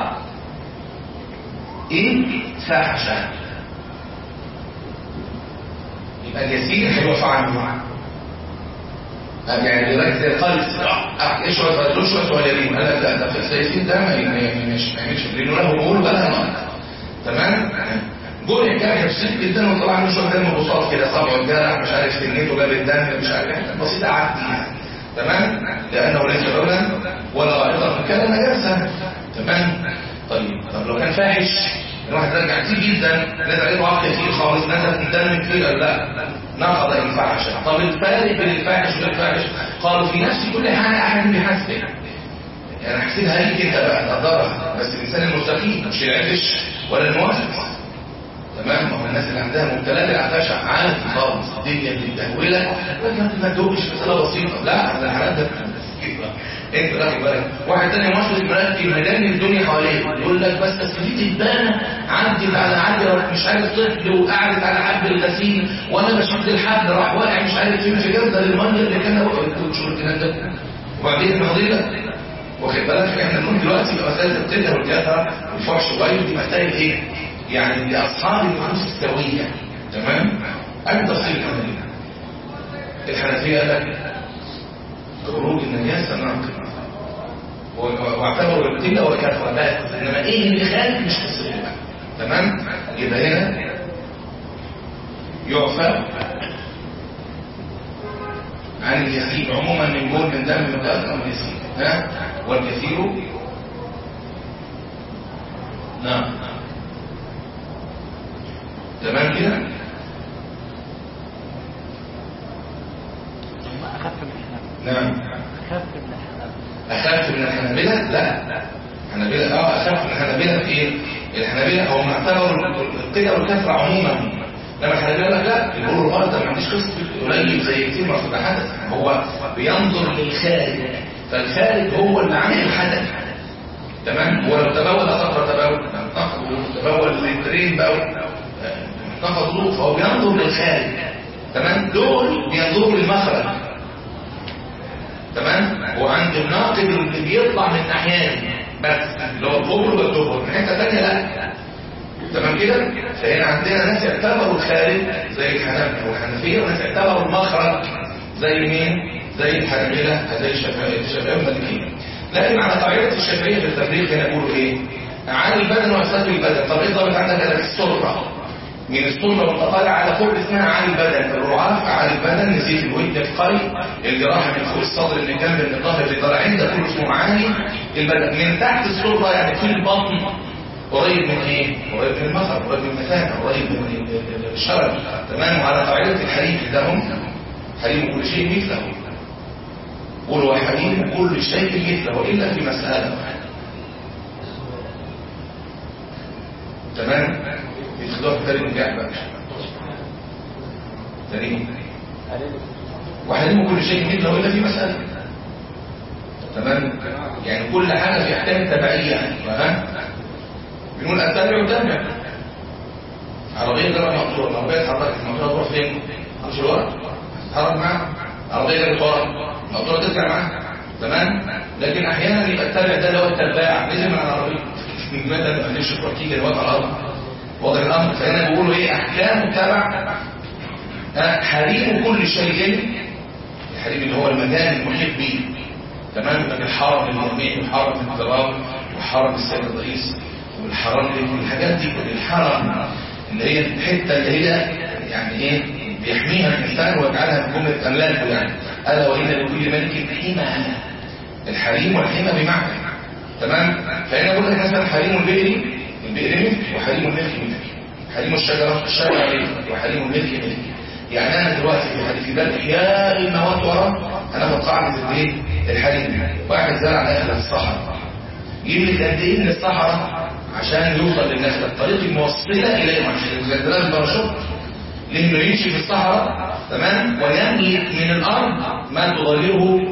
ان فحش يبقى اليسير هيوقع عنه يعني دلوقتي زي القلب ايه شويه فاتلوش شويه صغيرين قال لك لا ده في السياسيين ده ما مش ما يعملش لانه له بول ولا نقض تمام جول كان بسيط جدا وطلع عنه شويه دم بساط كده صبعه اتجرح مش عارف سنته جاب الدم مش عارف حاجه بسيطه عادي يعني تمام لانه ليس بولا ولا غائطا فكان نجاسه تمام طيب طب لو كان فاحش الواحد رجع كتير جدا نزل عليه ضعف كتير خالص نزل الدم كتير قال لا نقض الفاحش طب الفارق بين الفاحش والفاحش قالوا في نفس كل حاجه احد بيحاسبك يعني احسبها ليك انت بقى تقدرها بس الانسان المستقيم مش العفش ولا الموافق تمام ما هو الناس اللي عندها مبتلات العفشه عادي خالص الدنيا بتتهوله لكن ما تدوبش مساله بسيطه لا ده الحالات ده انت راجل بالك واحد تاني مصري مركب مدان الدنيا حواليه يقول لك بس تسكيت البانه عدت على عدي مش عارف طفل وقعدت على حبل الغسيل وانا بشد الحبل راح واقع مش عارف فين في جردل الميه اللي كان واقف شو الكلام ده وبعدين فضيلة واخد بالك احنا نقول دلوقتي مسائل القله والكثره والفحش والغير دي مسائل ايه؟ يعني لاصحاب النفوس السويه تمام؟ أي تفصيل كمان الحنفيه قال لك خروج النجاسه ناقض واعتبروا القله والكثره بس انما ايه اللي خارج مش قصته بقى تمام؟ يبقى هنا يعفى عن اليسير عموما من بول من دم من دم من يسير ها والكثير نعم تمام كده أخف من الحنابلة نعم أخف من الحنابلة اخف من الحنابلة لا الحنابلة اه اخف من الحنابلة في ايه الحنابلة هم اعتبروا القلة والكثرة عموما لما الحنابلة لك لا يقولوا الغلط ده ما عنديش قصة قليل زي كتير ما في حدث هو بينظر للخارج فالخارج هو اللي عامل الحدث تمام ولو تبول أطفر تبول تبول لترين بول نقض ظروف فهو بينظر للخارج تمام دول بينظروا للمخرج تمام وعند الناقد اللي بيطلع من ناحيين بس اللي هو القبر والدبر من حته ثانيه لا تمام كده فهنا عندنا ناس يعتبروا الخارج زي الحنابلة والحنفيه وناس يعتبروا المخرج زي مين زي الحنابلة زي الشافعيه الشافعيه والمالكيه لكن على قاعده الشافعيه في التفريق هنا بيقولوا ايه عن البدن واسباب البدن طب ايه ضابط عندك قال لك السره من السنة والتطالع على قرب اسمها عن البدن فالرعاف عن البدن نزيف الودن القري الجراحة من فوق الصدر من جنب من الظهر للضلعين ده كله اسمه عاني البدن من تحت السرة يعني في البطن قريب من ايه؟ قريب من المخر قريب من المثانة قريب من الشرج تمام وعلى قاعدة الحريم ده هم حريم كل شيء مثله قولوا وحريم كل شيء مثله إلا في مسألة تمام؟ يتخدوها في تاريخ الجاع بقى تاريخ وحريم كل شيء مثله إلا في مسألة تمام يعني كل حاجه في احكام التبعيه تمام بنقول اتبع وتابع عربيه جرى مقطوع العربيه اتحركت المقطوع تروح فين؟ مش ورا تتحرك معاها عربيه جرت ورا المقطوع ترجع معاها تمام لكن احيانا يبقى التابع ده اللي هو التباع نزل من العربيه لماذا ما عندوش التركيز الوضع الارض وضع الامر فهنا بيقولوا ايه احكام التبع ها، حريم كل شيء الحريم اللي هو المكان المحيط به تمام يبقى الحرم للجميع وحرم للضراب وحرم السيد الرئيس والحرم الحاجات دي الحرم اللي هي الحته اللي هي يعني ايه بيحميها الانسان ويجعلها من جمله املاكه يعني الا وان لكل ملك حمى الحريم والحمى بمعنى تمام فهنا بقول لك مثلا حريم البئر البئر ملك وحريم الملك ملك حريم الشجره الشجره ملك وحريم الملك ملك يعني انا دلوقتي في حديث باب احياء المواد ورا هناخد قاعده الايه الحريم واحد زرع نخله في الصحراء يملك قد ايه من الصحراء عشان يوصل للنخله الطريق الموصله اليه عشان زي دلال الباراشوت لانه يمشي في الصحراء تمام ويملك من الارض ما تضرره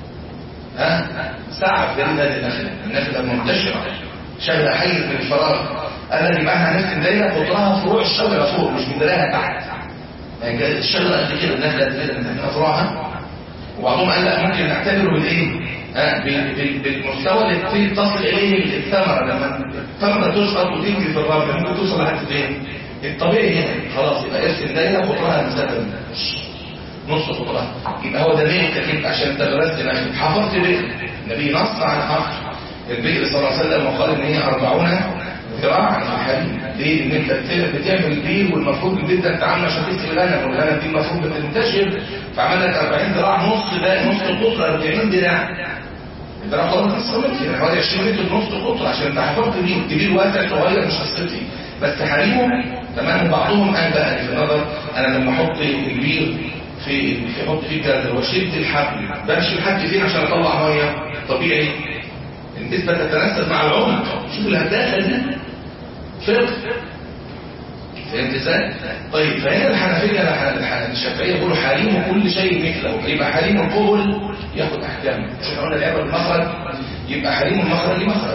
ها ساعة في هذه النخلة النخلة منتشرة شغلة حيز من الفراغ الذي معها نفس الدايرة قطرها فروع الشجرة فوق مش مدراها تحت يعني كانت الشجرة قد كده النخلة قد كده من فروعها وبعضهم قال لا ممكن نعتبره بالايه؟ آه بال- بال- بالمستوى اللي تصل- تصل اليه الثمرة لما الثمرة تسقط وتنزل في الرمل ممكن توصل لحد فين؟ الطبيعي هنا خلاص يبقى ارسم دايرة قطرها مسافة نص خطرة يبقى هو ده ليه تكليف عشان تغرست نفسك حفظت بئر النبي نص على حفظ البئر صلى الله عليه وسلم وقال ان هي 40 ذراعا في الحديد ليه ان انت بت- بتعمل بير والمفروض البير ده انت عامله عشان تسقي الغنم والغنم دي المفروض بتنتشر فعمل لك 40 ذراع نص ده نص القطر 40 ذراع الذراع خلاص نص متر يعني حوالي 20 متر نص القطر عشان انت حفظت بيه كبير واسع صغير مش قصتي بس حريمه تمام وبعضهم قال بقى في النظر انا لما احط البير في في احط فيه كذا واشد الحبل بمشي الحبل فين عشان اطلع ميه طبيعي النسبه تتناسب مع العمق شوف الهداخه دي فرق فهمت ازاي؟ طيب فهنا الحنفيه الح- الح- الشافعيه يقولوا حريم كل شيء مثله يبقى حريم القبل ياخد احكامه مش احنا قلنا العبره بالمخرج يبقى حريم المخرج ليه مخرج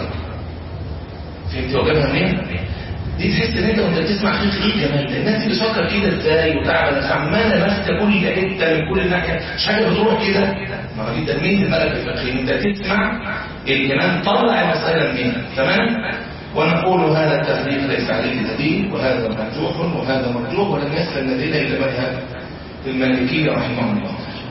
فهمت وجابها منين؟ دي تحس ان انت وانت بتسمع فيك ايه كمان ده الناس دي بتفكر كده ازاي وتعبانه عماله ماسكه كل حته من كل ناحيه مش حاجه بتروح كده ما هو دي تنميه الملك الفقهي انت تسمع الامام طلع المساله منين تمام ونقول هذا التفريق ليس عليه دليل وهذا مرجوح وهذا مرجوح ولم يسلم لدينا الا مذهب المالكيه رحمه الله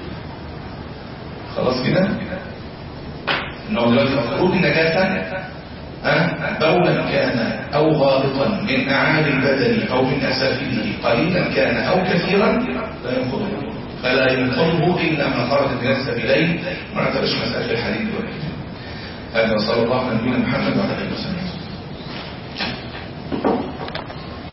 خلاص كده انه دلوقتي خروج النجاسه ها؟ بولا كان أو غائطا من أعمال البدن أو من أسافله قليلا كان أو كثيرا لا ينقضه فلا ينقضه إلا ما خرج من السبيلين ما نعتبرش مسألة الحديث والكتاب هذا صلى الله على نبينا محمد وعلى آله وسلم